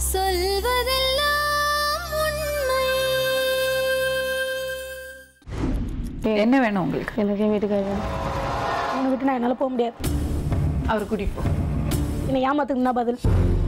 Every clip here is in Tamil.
சொல்வதெல்லாம் உண்மை என்ன வேணும் உங்களுக்கு எனக்கு என் வீட்டுக்காரர் வேணும் அவனை விட்டு நான் என்னால் போக முடியாது அவர் கூட்டிட்டு போ என்னை ஏமாத்துக்கு என்ன பதில்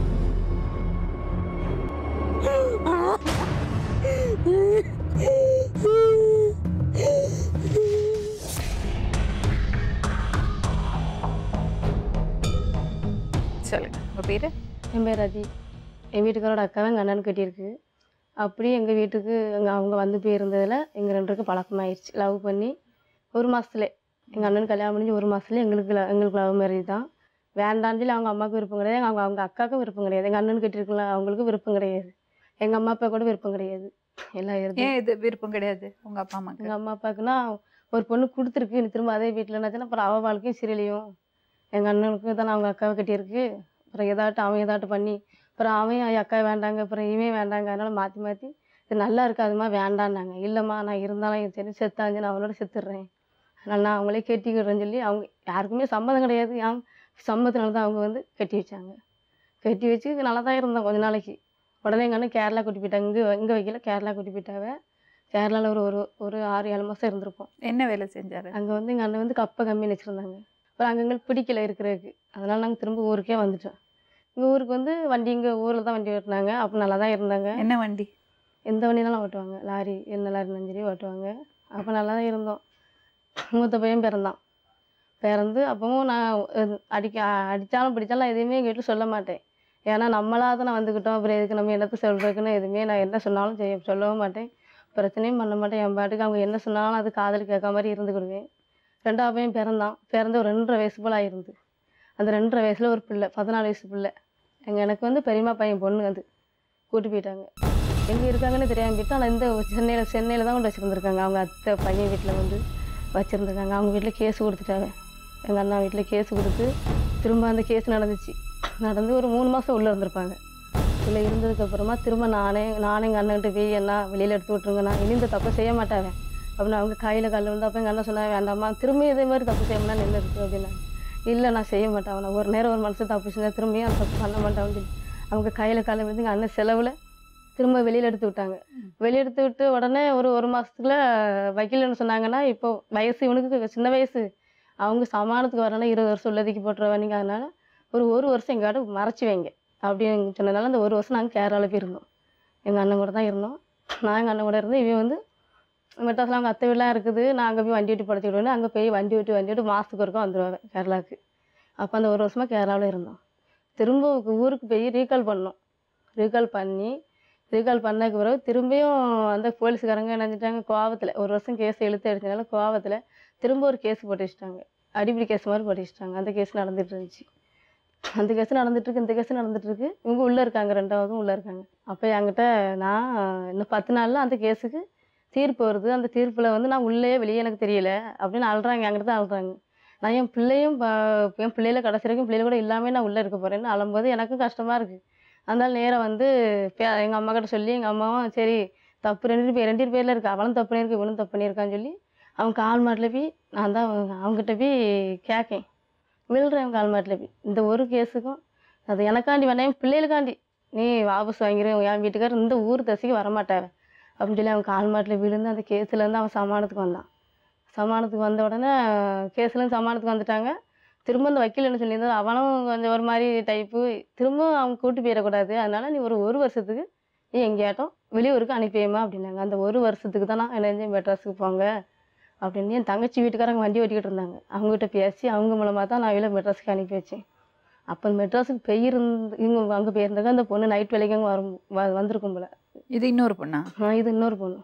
சொல்லுங்க உங்க பேரு என் பேர் ரதி என் வீட்டுக்காரோட அக்காவை எங்கள் அண்ணன் கட்டியிருக்கு அப்படி எங்கள் வீட்டுக்கு எங்கள் அவங்க வந்து போயிருந்ததில் எங்கள் ரெண்டு பேருக்கும் பழக்கமாயிருச்சு லவ் பண்ணி ஒரு மாதத்துல எங்கள் அண்ணன் கல்யாணம் முடிஞ்சு ஒரு மாதத்துல எங்களுக்கு lo- எங்களுக்கு லவ் மேரேஜ் தான் வேண்டான்னு சொல்லி அவங்க அம்மாவுக்கு விருப்பம் கிடையாது அவங்க அவங்க அக்காவுக்கும் விருப்பம் கிடையாது எங்கள் அண்ணன் கட்டியிருக்கல அவங்களுக்கும் விருப்பம் கிடையாது எங்கள் அம்மா அப்பா கூட விருப்பம் கிடையாது எல்லாம் இருந்து ஏன் இது விருப்பம் கிடையாது உங்க அப்பா அம்மாக்கு எங்கள் அம்மா அப்பாவுக்குன்னா ஒரு பொண்ணு கொடுத்துருக்கு நீ திரும்ப அதே வீட்டில் என்னாச்சுன்னா அப்புறம் அவள் வாழ்க்கையும் சிரியலையும் எங்கள் அண்ணனுக்கு தானே அவங்க அக்காவை கட்டியிருக்கு அப்புறம் ஏதாட்டும் அவன் ஏதாட்டும் பண்ணி அப்புறம் அவன் என் அக்கா வேண்டாங்க அப்புறம் இவன் வேண்டாங்க அதனால மாற்றி மாற்றி இது நல்லா இருக்காதும்மா வேண்டான்னாங்க இல்லைம்மா நான் இருந்தாலும் என் சரி செத்தாஞ்சு நான் அவனோட செத்துடுறேன் அதனால் நான் அவங்களே கட்டிக்கிறேன்னு சொல்லி அவங்க யாருக்குமே சம்மதம் கிடையாது என் சம்மதத்தினால தான் அவங்க வந்து கட்டி வச்சாங்க கட்டி வச்சு நல்லா தான் இருந்தோம் கொஞ்ச நாளைக்கு உடனே எங்கள் அண்ணன் கேரளா கூட்டி போயிட்டாங்க இங்கே இங்கே வைக்கல கேரளா கூட்டி போயிட்டாவே கேரளாவில் ஒரு ஒரு ஒரு ஆறு ஏழு மாதம் இருந்திருப்போம் என்ன வேலை செஞ்சாரு அங்கே வந்து எங்கள் அண்ணன் வந்து கப்பை கம்மி வச்சுருந்தாங்க அப்புறம் அங்கே எங்களுக்கு பிடிக்கல இருக்கிறதுக்கு அதனால் நாங்கள் திரும்ப ஊருக்கே வந்துட்டோம் எங்கள் ஊருக்கு வந்து வண்டி இங்கே ஊரில் தான் வண்டி ஓட்டினாங்க அப்போ நல்லா தான் இருந்தாங்க என்ன வண்டி எந்த வண்டினாலும் ஓட்டுவாங்க லாரி என்ன லாரி நஞ்சரி ஓட்டுவாங்க அப்போ நல்லா தான் இருந்தோம் மூத்த பையன் பிறந்தான் பிறந்து அப்பவும் நான் அஹ் அடிக்க அடித்தாலும் பிடிச்சாலும் நான் எதுவுமே எங்கள் வீட்டில் சொல்ல மாட்டேன் ஏன்னா நம்மளா தானே வந்துக்கிட்டோம் அப்புறம் எதுக்கு நம்ம என்னத்தை சொல்கிறதுக்குன்னு எதுவுமே நான் என்ன சொன்னாலும் செய்ய சொல்லவும் மாட்டேன் பிரச்சனையும் பண்ண மாட்டேன் என் பாட்டுக்கு அவங்க என்ன சொன்னாலும் அது காதல் கேட்க மாதிரி இருந்துக்கிடுவேன் ரெண்டாவது பையன் பிறந்தான் பிறந்து ஒரு ரெண்டரை வயசு போல் ஆயிருந்து அந்த ரெண்டரை வயசில் ஒரு பிள்ளை பதினாலு வயசு பிள்ளை எங்கள் எனக்கு வந்து பெரியம்மா பையன் பொண்ணு அது கூட்டி போயிட்டாங்க எங்கே இருக்காங்கன்னு தெரியாமல் போயிட்டு ஆனால் இந்த சென்னையில் சென்னையில் தான் கொண்டு வச்சுருந்துருக்காங்க அவங்க அத்தை பையன் வீட்டில் வந்து வச்சுருந்துருக்காங்க அவங்க வீட்டில் கேஸ் கொடுத்துட்டாங்க எங்கள் அண்ணா வீட்டில் கேஸ் கொடுத்து திரும்ப அந்த கேஸ் நடந்துச்சு நடந்து ஒரு மூணு மாதம் உள்ளே இருந்திருப்பாங்க உள்ளே இருந்ததுக்கப்புறமா திரும்ப நானே நானே எங்கள் அண்ணன்கிட்ட போய் என்ன வெளியில் எடுத்து விட்ருங்கண்ணா இனி இந்த தப்பை செய்ய மாட்டாங்க அப்படின்னு அவங்க கையில் கல் வந்து அப்போ எங்கள் அண்ணன் சொன்னாங்க வேண்டாம்மா திரும்ப இதே மாதிரி தப்பு செய்யணும்னா நின்று இருக்கு அப்படின்னாங்க இல்லை நான் செய்ய மாட்டேன் அவனை ஒரு நேரம் ஒரு மனுஷன் தப்பு செஞ்சால் திரும்பியும் அந்த தப்பு பண்ண மாட்டான்னு சொல்லி அவங்க கையில் காலை வந்து எங்கள் அண்ணன் செலவில் திரும்ப வெளியில் எடுத்து விட்டாங்க வெளியே எடுத்து விட்டு உடனே ஒரு ஒரு மாதத்துக்குள்ள வக்கீல்னு சொன்னாங்கன்னா இப்போ வயசு இவனுக்கு சின்ன வயசு அவங்க சமானத்துக்கு வரனா இருபது வருஷம் உள்ளதுக்கு போட்டுருவாங்க அதனால ஒரு ஒரு வருஷம் எங்காட்ட மறைச்சி வைங்க அப்படின்னு சொன்னதால அந்த ஒரு வருஷம் நாங்கள் கேரளாவில் போயிருந்தோம் எங்கள் அண்ணன் கூட தான் இருந்தோம் நான் எங்கள் அண்ணன் கூட இருந்து இவன் வந்து மெட்ராஸில் அவங்க அத்தை வீடெலாம் இருக்குது நான் அங்கே போய் வண்டி ஓட்டி படுத்துக்கிடுவேன் அங்கே போய் வண்டி ஓட்டி வண்டி ஓட்டி மாதத்துக்கு ஒருக்கா வந்துடுவேன் கேரளாவுக்கு அப்போ அந்த ஒரு வருஷமாக கேரளாவில் இருந்தோம் திரும்ப ஊருக்கு போய் ரீகால் பண்ணோம் ரீகால் பண்ணி ரீகால் பண்ணதுக்கு பிறகு திரும்பியும் அந்த போலீஸ்காரங்க என்ன செஞ்சிட்டாங்க கோவத்தில் ஒரு வருஷம் கேஸ் இழுத்து அடிச்சனால கோவத்தில் திரும்ப ஒரு கேஸ் போட்டு வச்சிட்டாங்க அடிப்படை கேஸ் மாதிரி போட்டு வச்சிட்டாங்க அந்த கேஸ் நடந்துட்டு இருந்துச்சு அந்த கேஸ் நடந்துட்டு இருக்கு இந்த கேஸ் நடந்துட்டு இருக்கு இவங்க உள்ளே இருக்காங்க ரெண்டாவதும் உள்ளே இருக்காங்க அப்போ என்கிட்ட நான் இன்னும் பத்து நாளில் அந்த கேஸுக்கு தீர்ப்பு வருது அந்த தீர்ப்பில் வந்து நான் உள்ளே வெளியே எனக்கு தெரியல அப்படின்னு அழுறாங்க என்கிட்ட தான் அழுறாங்க நான் என் பிள்ளையும் ப- என் பிள்ளையில கடைசி வரைக்கும் பிள்ளைல கூட இல்லாமல் நான் உள்ளே இருக்க போகிறேன்னு அழும்போது எனக்கும் கஷ்டமாக இருக்குது அதனால நேராக வந்து எங்கள் அம்மா கிட்ட சொல்லி எங்கள் அம்மாவும் சரி தப்பு ரெண்டு பேர் ரெண்டு பேரில் இருக்கு அவளும் தப்பு பண்ணியிருக்கு இவனும் தப்பு பண்ணியிருக்கான்னு சொல்லி அவன் கால் மாட்டில் போய் நான் தான் அவங்க- அவங்ககிட்ட போய் கேட்கேன் விழுறேன் கால் மாட்டில் போய் இந்த ஒரு கேஸுக்கும் அது எனக்காண்டி வேணாம் என் பிள்ளைகளுக்காண்டி நீ வாபஸ் வாங்கிரு என் வீட்டுக்காரர் இந்த ஊர் தசைக்கு வரமாட்டாவ அப்படின்னு சொல்லி அவன் கால் மாட்டில் விழுந்து அந்த கேஸ்லேருந்து அவன் சமானத்துக்கு வந்தான் சமானத்துக்கு வந்த உடனே கேஸ்லேருந்து சமானத்துக்கு வந்துட்டாங்க திரும்ப அந்த வக்கீல் என்ன சொல்லியிருந்தா அவனும் கொஞ்சம் ஒரு மாதிரி டைப்பு திரும்ப அவங்க கூட்டு போயிடக்கூடாது அதனால நீ ஒரு ஒரு வருஷத்துக்கு நீ எங்கேயாட்டும் வெளியூருக்கு அனுப்பியமா அப்படின்னாங்க அந்த ஒரு வருஷத்துக்கு தான் நான் என்ன செஞ்சேன் மெட்ராஸுக்கு போங்க அப்படின்னு என் தங்கச்சி வீட்டுக்காரங்க வண்டி ஓட்டிக்கிட்டு இருந்தாங்க அவங்ககிட்ட பேசி அவங்க மூலமாக தான் நான் வெளியில் மெட்ராஸுக்கு அனுப்பி வச்சேன் அப்போ மெட்ராஸுக்கு போயிருந்து இவங்க அங்கே போயிருந்தாங்க அந்த பொண்ணு நைட் வேலைக்கு அங்கே வரும் வ- வந்திருக்கும் போல இது இன்னொரு பொண்ணா ஆ இது இன்னொரு பொண்ணு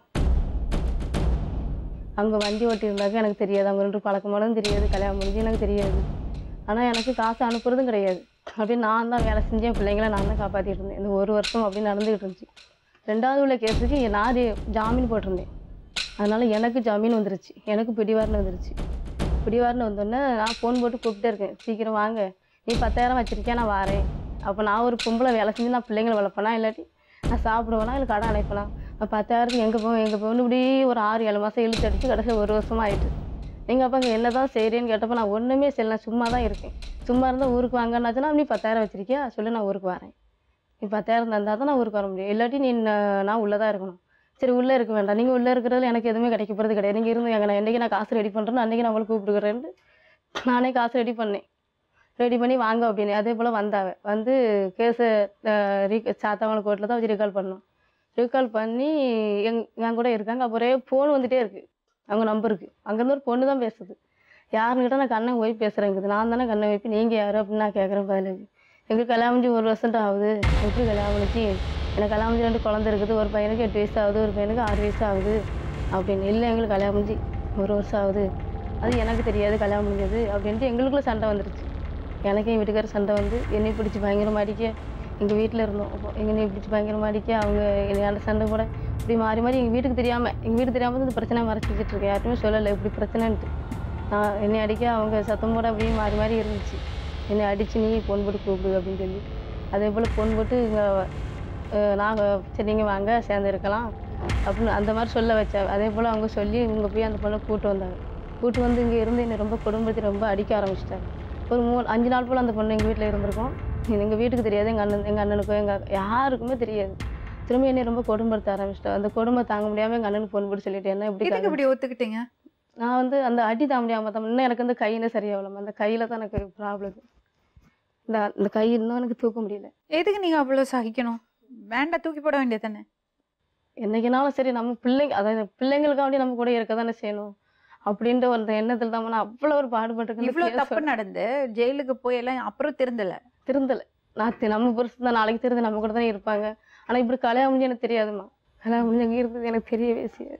அவங்க வண்டி ஓட்டியிருந்தாக்க எனக்கு தெரியாது அவங்க ரெண்டு பழக்கமானதும் தெரியாது கல்யாணம் முடிஞ்சு எனக்கு தெரியாது ஆனால் எனக்கு காசு அனுப்புறதும் கிடையாது அப்படியே நான் தான் வேலை செஞ்சு என் பிள்ளைங்கள நான் தான் காப்பாற்றிட்டு இருந்தேன் இந்த ஒரு வருஷம் அப்படி நடந்துக்கிட்டு இருந்துச்சு ரெண்டாவது உள்ள கேஸுக்கு நான் ஜே- ஜாமீன் போட்டிருந்தேன் அதனால எனக்கு ஜாமீன் வந்துருச்சு எனக்கு பிடிவாரன்னு வந்துருச்சு பிடிவாரன்னு வந்தோடனே நான் ஃபோன் போட்டு கூப்பிட்டே இருக்கேன் சீக்கிரம் வாங்க நீ பத்தாயிரம் வச்சிருக்கியா நான் வாரேன் அப்போ நான் ஒரு பொம்பளை வேலை செஞ்சு நான் பிள்ளைங்களை வளர்ப்பேனா இல்லாட்டி நான் சாப்பிடுவேனா இல்லை கடன் அடைப்பேனா நான் பத்தாயிரத்துக்கு எங்கே போவேன் எங்கே போவேன்னு இப்படி ஒரு ஆறு ஏழு மாதம் இழுத்து அடிச்சு கடைசியில் ஒரு வருஷமா ஆயிட்டு நீங்கள் அப்போ என்ன தான் செய்கிறேன்னு கேட்டப்போ நான் ஒன்றுமே செய்யல நான் சும்மா தான் இருக்கேன் சும்மா இருந்தால் ஊருக்கு வாங்கன்னாச்சுன்னா நீ பத்தாயிரம் வச்சிருக்கியா சொல்லி நான் ஊருக்கு வரேன் நீ பத்தாயிரம் தந்தால் தான் நான் ஊருக்கு வர முடியும் இல்லாட்டி நீ நான் நான் உள்ளே தான் இருக்கணும் சரி உள்ளே இருக்க வேண்டாம் நீங்கள் உள்ளே இருக்கிறதுல எனக்கு எதுவுமே கிடைக்க போகிறது கிடையாது நீங்கள் இருந்து எங்க நான் என்றைக்கு நான் காசு ரெடி பண்ணுறேன்னு அன்றைக்கி நான் அவளை கூப்பிட்டுக்கிறேன்ட்டு நானே காசு ரெடி பண்ணேன் ரெடி பண்ணி வாங்க அப்படின்னு அதே போல் வந்தாவ வந்து கேஸை ரீ சாத்தாவளை கோர்ட்டில் தான் வச்சு ரீகால் பண்ணோம் ரீகால் பண்ணி எங் என் கூட இருக்காங்க அப்போ ஒரே ஃபோன் வந்துட்டே இருக்குது அவங்க நம்பருக்கு அங்கேருந்து ஒரு பொண்ணு தான் பேசுது யாருன்னு கேட்டால் நான் கண்ணன் போய் பேசுகிறேங்குது நான் தானே கண்ணை வைப்பி நீங்கள் யார் அப்படின்னு நான் கேட்குறேன் பதிலுக்கு எங்களுக்கு கல்யாணம் முடிஞ்சு ஒரு வருஷம் தான் ஆகுது எப்படி கல்யாணம் முடிச்சு எனக்கு கல்யாணம் முடிஞ்சு ரெண்டு குழந்தை இருக்குது ஒரு பையனுக்கு எட்டு வயசு ஆகுது ஒரு பையனுக்கு ஆறு வயசு ஆகுது அப்படின்னு இல்லை எங்களுக்கு கல்யாணம் முடிஞ்சு ஒரு வருஷம் ஆகுது அது எனக்கு தெரியாது கல்யாணம் முடிஞ்சது அப்படின்ட்டு எங்களுக்குள்ள சண்டை வந்துருச்சு எனக்கு என் வீட்டுக்காரர் சண்டை வந்து என்னை பிடிச்சி பயங்கரமா அடிக்க எங்கள் வீட்டில் இருந்தோம் அப்போ என்னை பிடிச்சி பயங்கரமா அடிக்க அவங்க என்னை சண்டை கூட இப்படி மாறி மாறி எங்கள் வீட்டுக்கு தெரியாமல் எங்கள் வீட்டுக்கு தெரியாமல் இந்த பிரச்சனை மறைச்சிக்கிட்டு இருக்கேன் யாருமே சொல்லலை இப்படி பிரச்சனைன்ட்டு நான் என்னை அடிக்க அவங்க சத்தம் போட அப்படியே மாறி மாறி இருந்துச்சு என்னை அடிச்சு நீ பொன் போட்டு கூப்பிடு அப்படின்னு சொல்லி அதே போல் பொன் போட்டு இங்கே நாங்கள் சரி நீங்கள் வாங்க சேர்ந்து இருக்கலாம் அப்படின்னு அந்த மாதிரி சொல்ல வச்சா அதே போல் அவங்க சொல்லி இவங்க போய் அந்த பொண்ணை கூட்டு வந்தாங்க கூட்டு வந்து இங்கே இருந்து என்னை ரொம்ப குடும்பத்தை ரொம்ப அடிக்க ஆரம்பிச்சிட்டாங்க ஒரு மூணு அஞ்சு நாள் போல் அந்த பொண்ணு எங்கள் வீட்டில் இருந்திருக்கோம் எங்கள் வீட்டுக்கு தெரியாது எங்கள் அண்ணன் எங்கள் அண்ணனுக்கோ எங்கள் யாருக்குமே தெரியாது திரும்ப என்னை ரொம்ப கொடுமைப்படுத்த ஆரம்பிச்சிட்டா அந்த கொடுமை தாங்க முடியாமல் எங்கள் அண்ணனுக்கு ஃபோன் போட்டு சொல்லிட்டு என்ன இப்படி எதுக்கு இப்படி ஒத்துக்கிட்டீங்க நான் வந்து அந்த அடி தாங்க முடியாமல் தான் இன்னும் எனக்கு வந்து கையில சரியாகலாம் அந்த கையில் தான் எனக்கு ப்ராப்ளம் இந்த இந்த கை இன்னும் எனக்கு தூக்க முடியல எதுக்கு நீங்க அவ்வளவு சகிக்கணும் வேண்டாம் தூக்கி போட வேண்டியது தானே என்னைக்குனாலும் சரி நம்ம பிள்ளைங்க அதாவது பிள்ளைங்களுக்காண்டி நம்ம கூட இருக்க தானே செய்யணும் அப்படின்ற ஒரு எண்ணத்தில் தான் நான் அவ்வளோ ஒரு பாடுபட்டு இவ்வளவு தப்பு நடந்து ஜெயிலுக்கு போய் எல்லாம் அப்புறம் திருந்தல திருந்தலை நான் தி- நம்ம புருஷன் தான் நாளைக்கு திருந்து நம்ம கூட தானே இருப்பாங்க ஆனால் இப்படி கல்யாணம் முடிஞ்சு எனக்கு தெரியாதும்மா கல்யாணம் முடிஞ்சு அங்கே இருந்தது எனக்கு தெரியவே செய்யாது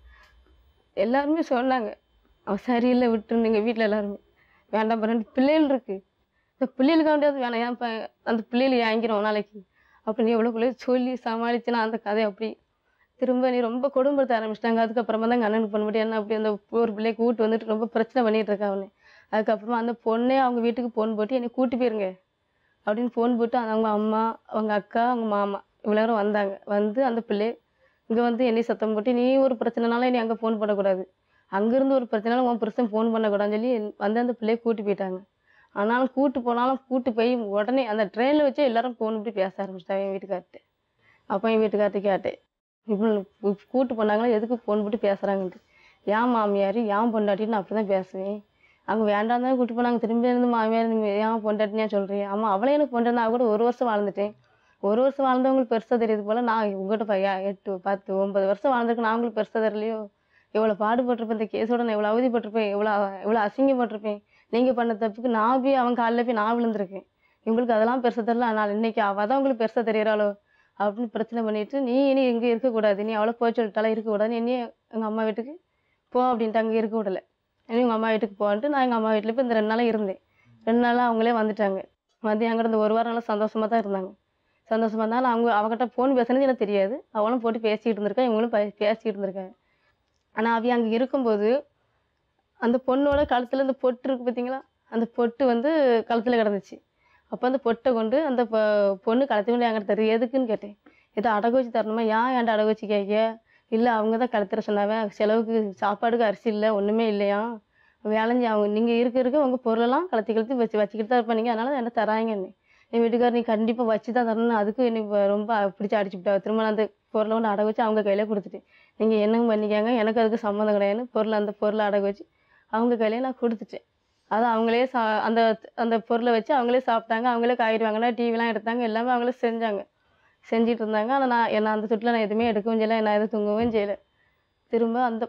எல்லாருமே சொன்னாங்க அவ சரியில்லை விட்டுருங்க எங்கள் வீட்டில் எல்லாருமே வேண்டாம் இப்ப ரெண்டு பிள்ளைகள் இருக்கு இந்த பிள்ளைகளுக்காண்டியாவது வேணாம் ஏன் இப்போ அந்த பிள்ளைகள் வாங்கிக்கிறோம் நாளைக்கு அப்படின்னு எவ்வளோ பிள்ளைகள் சொல்லி சமாளிச்சு நான் அந்த கதையை அப்படி திரும்ப நீ ரொம்ப கொடுமைப்படுத்த ஆரம்பிச்சிட்டாங்க அதுக்கப்புறமா தான் எங்கள் அண்ணனுக்கு பண்ண முடியும் என்ன அப்படி அந்த ஒரு பிள்ளையை கூட்டு வந்துட்டு ரொம்ப பிரச்சனை பண்ணிட்டு இருக்கா அவனே அதுக்கப்புறமா அந்த பொண்ணே அவங்க வீட்டுக்கு ஃபோன் போட்டு என்னை கூட்டி போயிருங்க அப்படின்னு ஃபோன் போட்டு அவங்க அம்மா அவங்க அக்கா அவங்க மாமா இவ்வளோ வந்தாங்க வந்து அந்த பிள்ளை இங்கே வந்து என்னை சத்தம் போட்டு நீ ஒரு பிரச்சனைனால என்னை அங்கே ஃபோன் பண்ணக்கூடாது அங்கேருந்து ஒரு பிரச்சனைனால உன் புருஷன் ஃபோன் பண்ணக்கூடாதுன்னு சொல்லி வந்து அந்த பிள்ளையை கூட்டி போயிட்டாங்க ஆனாலும் கூட்டு போனாலும் கூட்டு போய் உடனே அந்த ட்ரெயினில் வச்சு எல்லாரும் ஃபோன் இப்படி பேச ஆரம்பிச்சிட்டாங்க என் வீட்டுக்கார்ட்ட அப்போ என் வீட்டுக்கார்ட்ட கேட்டேன் இவ்வளோ கூட்டு போனாங்களா எதுக்கு ஃபோன் போட்டு பேசுகிறாங்கன்ட்டு ஏன் மாமியார் ஏன் பொண்டாட்டின்னு நான் அப்படி தான் பேசுவேன் அவங்க வேண்டாம் தான் கூட்டு போனாங்க திரும்பி இருந்து மாமியார் நீ ஏன் பொண்டாட்டினே சொல்கிறேன் ஆமாம் அவளே எனக்கு பொண்டாட்டி நான் கூட ஒரு வருஷம் வாழ்ந்துட்டேன் ஒரு வருஷம் வாழ்ந்தவங்களுக்கு பெருசாக தெரியுது போல் நான் உங்கள்கிட்ட பையா எட்டு பத்து ஒன்பது வருஷம் வாழ்ந்திருக்கு நான் உங்களுக்கு பெருசாக தெரியலையோ எவ்வளோ பாடுபட்டிருப்பேன் இந்த கேஸோட நான் எவ்வளோ அவதிப்பட்டிருப்பேன் எவ்வளோ எவ்வளோ அசிங்கப்பட்டிருப்பேன் நீங்கள் பண்ண தப்புக்கு நான் போய் அவன் காலில் போய் நான் விழுந்திருக்கேன் உங்களுக்கு அதெல்லாம் பெருசாக தெரியல ஆனால் இன்னைக்கு அவள் தான் உங்களுக்கு பெருசாக தெரியறாளோ அப்படின்னு பிரச்சனை பண்ணிட்டு நீ இனி இங்கே இருக்கக்கூடாது நீ அவளை போய் சொல்லிட்டாலும் இருக்கக்கூடாது இனி எங்கள் அம்மா வீட்டுக்கு போ அப்படின்ட்டு அங்கே இருக்க விடல இனி உங்கள் அம்மா வீட்டுக்கு போன்ட்டு நான் எங்கள் அம்மா வீட்டில் போய் இந்த ரெண்டு நாளாக இருந்தேன் ரெண்டு நாளாக அவங்களே வந்துட்டாங்க வந்து என்கிட்ட இந்த ஒரு வாரம் நல்லா சந்தோஷமாக தான் இருந்தாங்க சந்தோஷமாக இருந்தாலும் அவங்க அவகிட்ட ஃபோன் பேசுனது எனக்கு தெரியாது அவளும் போட்டு பேசிக்கிட்டு இருந்திருக்கா இவங்களும் பே- பேசிக்கிட்டு இருந்திருக்காங்க ஆனால் அவ அங்கே இருக்கும்போது அந்த பொண்ணோட கழுத்தில் இந்த பொட்டு இருக்கு பார்த்தீங்களா அந்த பொட்டு வந்து கழுத்தில் கிடந்துச்சு அப்போ அந்த பொட்டை கொண்டு அந்த பொ- பொண்ணு கழுத்து கொண்டு என்கிட்ட தெரியும் எதுக்குன்னு கேட்டேன் இதை அடகு வச்சு தரணுமா ஏன் ஏன்டா அடகு வச்சு கேட்க இல்லை அவங்க தான் கழுத்துற சொன்னாவே செலவுக்கு சாப்பாடுக்கு அரிசி இல்லை ஒன்றுமே இல்லையா வேலைஞ்சி அவங்க நீங்கள் இருக்க இருக்க உங்கள் பொருளெல்லாம் கழுத்தி கழுத்தி வச்சு வச்சுக்கிட்டு தான் இருப்பாங்க அதனால என்ன தராங்கன்னு என் வீட்டுக்காரர் நீ கண்டிப்பாக வச்சு தான் தரணும் அதுக்கு என்னை இப்ப ரொம்ப பிடிச்சி அடிச்சு விட்டா திரும்ப நான் அந்த பொருளை கொண்டு அடகு வச்சு அவங்க கையில கொடுத்துட்டேன் நீங்கள் என்னங்க பண்ணிக்கங்க எனக்கு அதுக்கு சம்மந்தம் கிடையாதுன்னு பொருள் அந்த பொருளை அடகு வச்சு அவங்க கையிலே நான் கொடுத்துட்டேன் அது அவங்களே சா அந்த அந்த பொருளை வச்சு அவங்களே சாப்பிட்டாங்க அவங்களே காய்கறி வாங்கினா டிவிலாம் எடுத்தாங்க எல்லாமே அவங்களே செஞ்சாங்க செஞ்சிட்டு இருந்தாங்க ஆனால் நான் என்ன அந்த சுட்டில் நான் எதுவுமே எடுக்கவும் செய்யலை நான் எதுவும் தூங்கவும் செய்யலை திரும்ப அந்த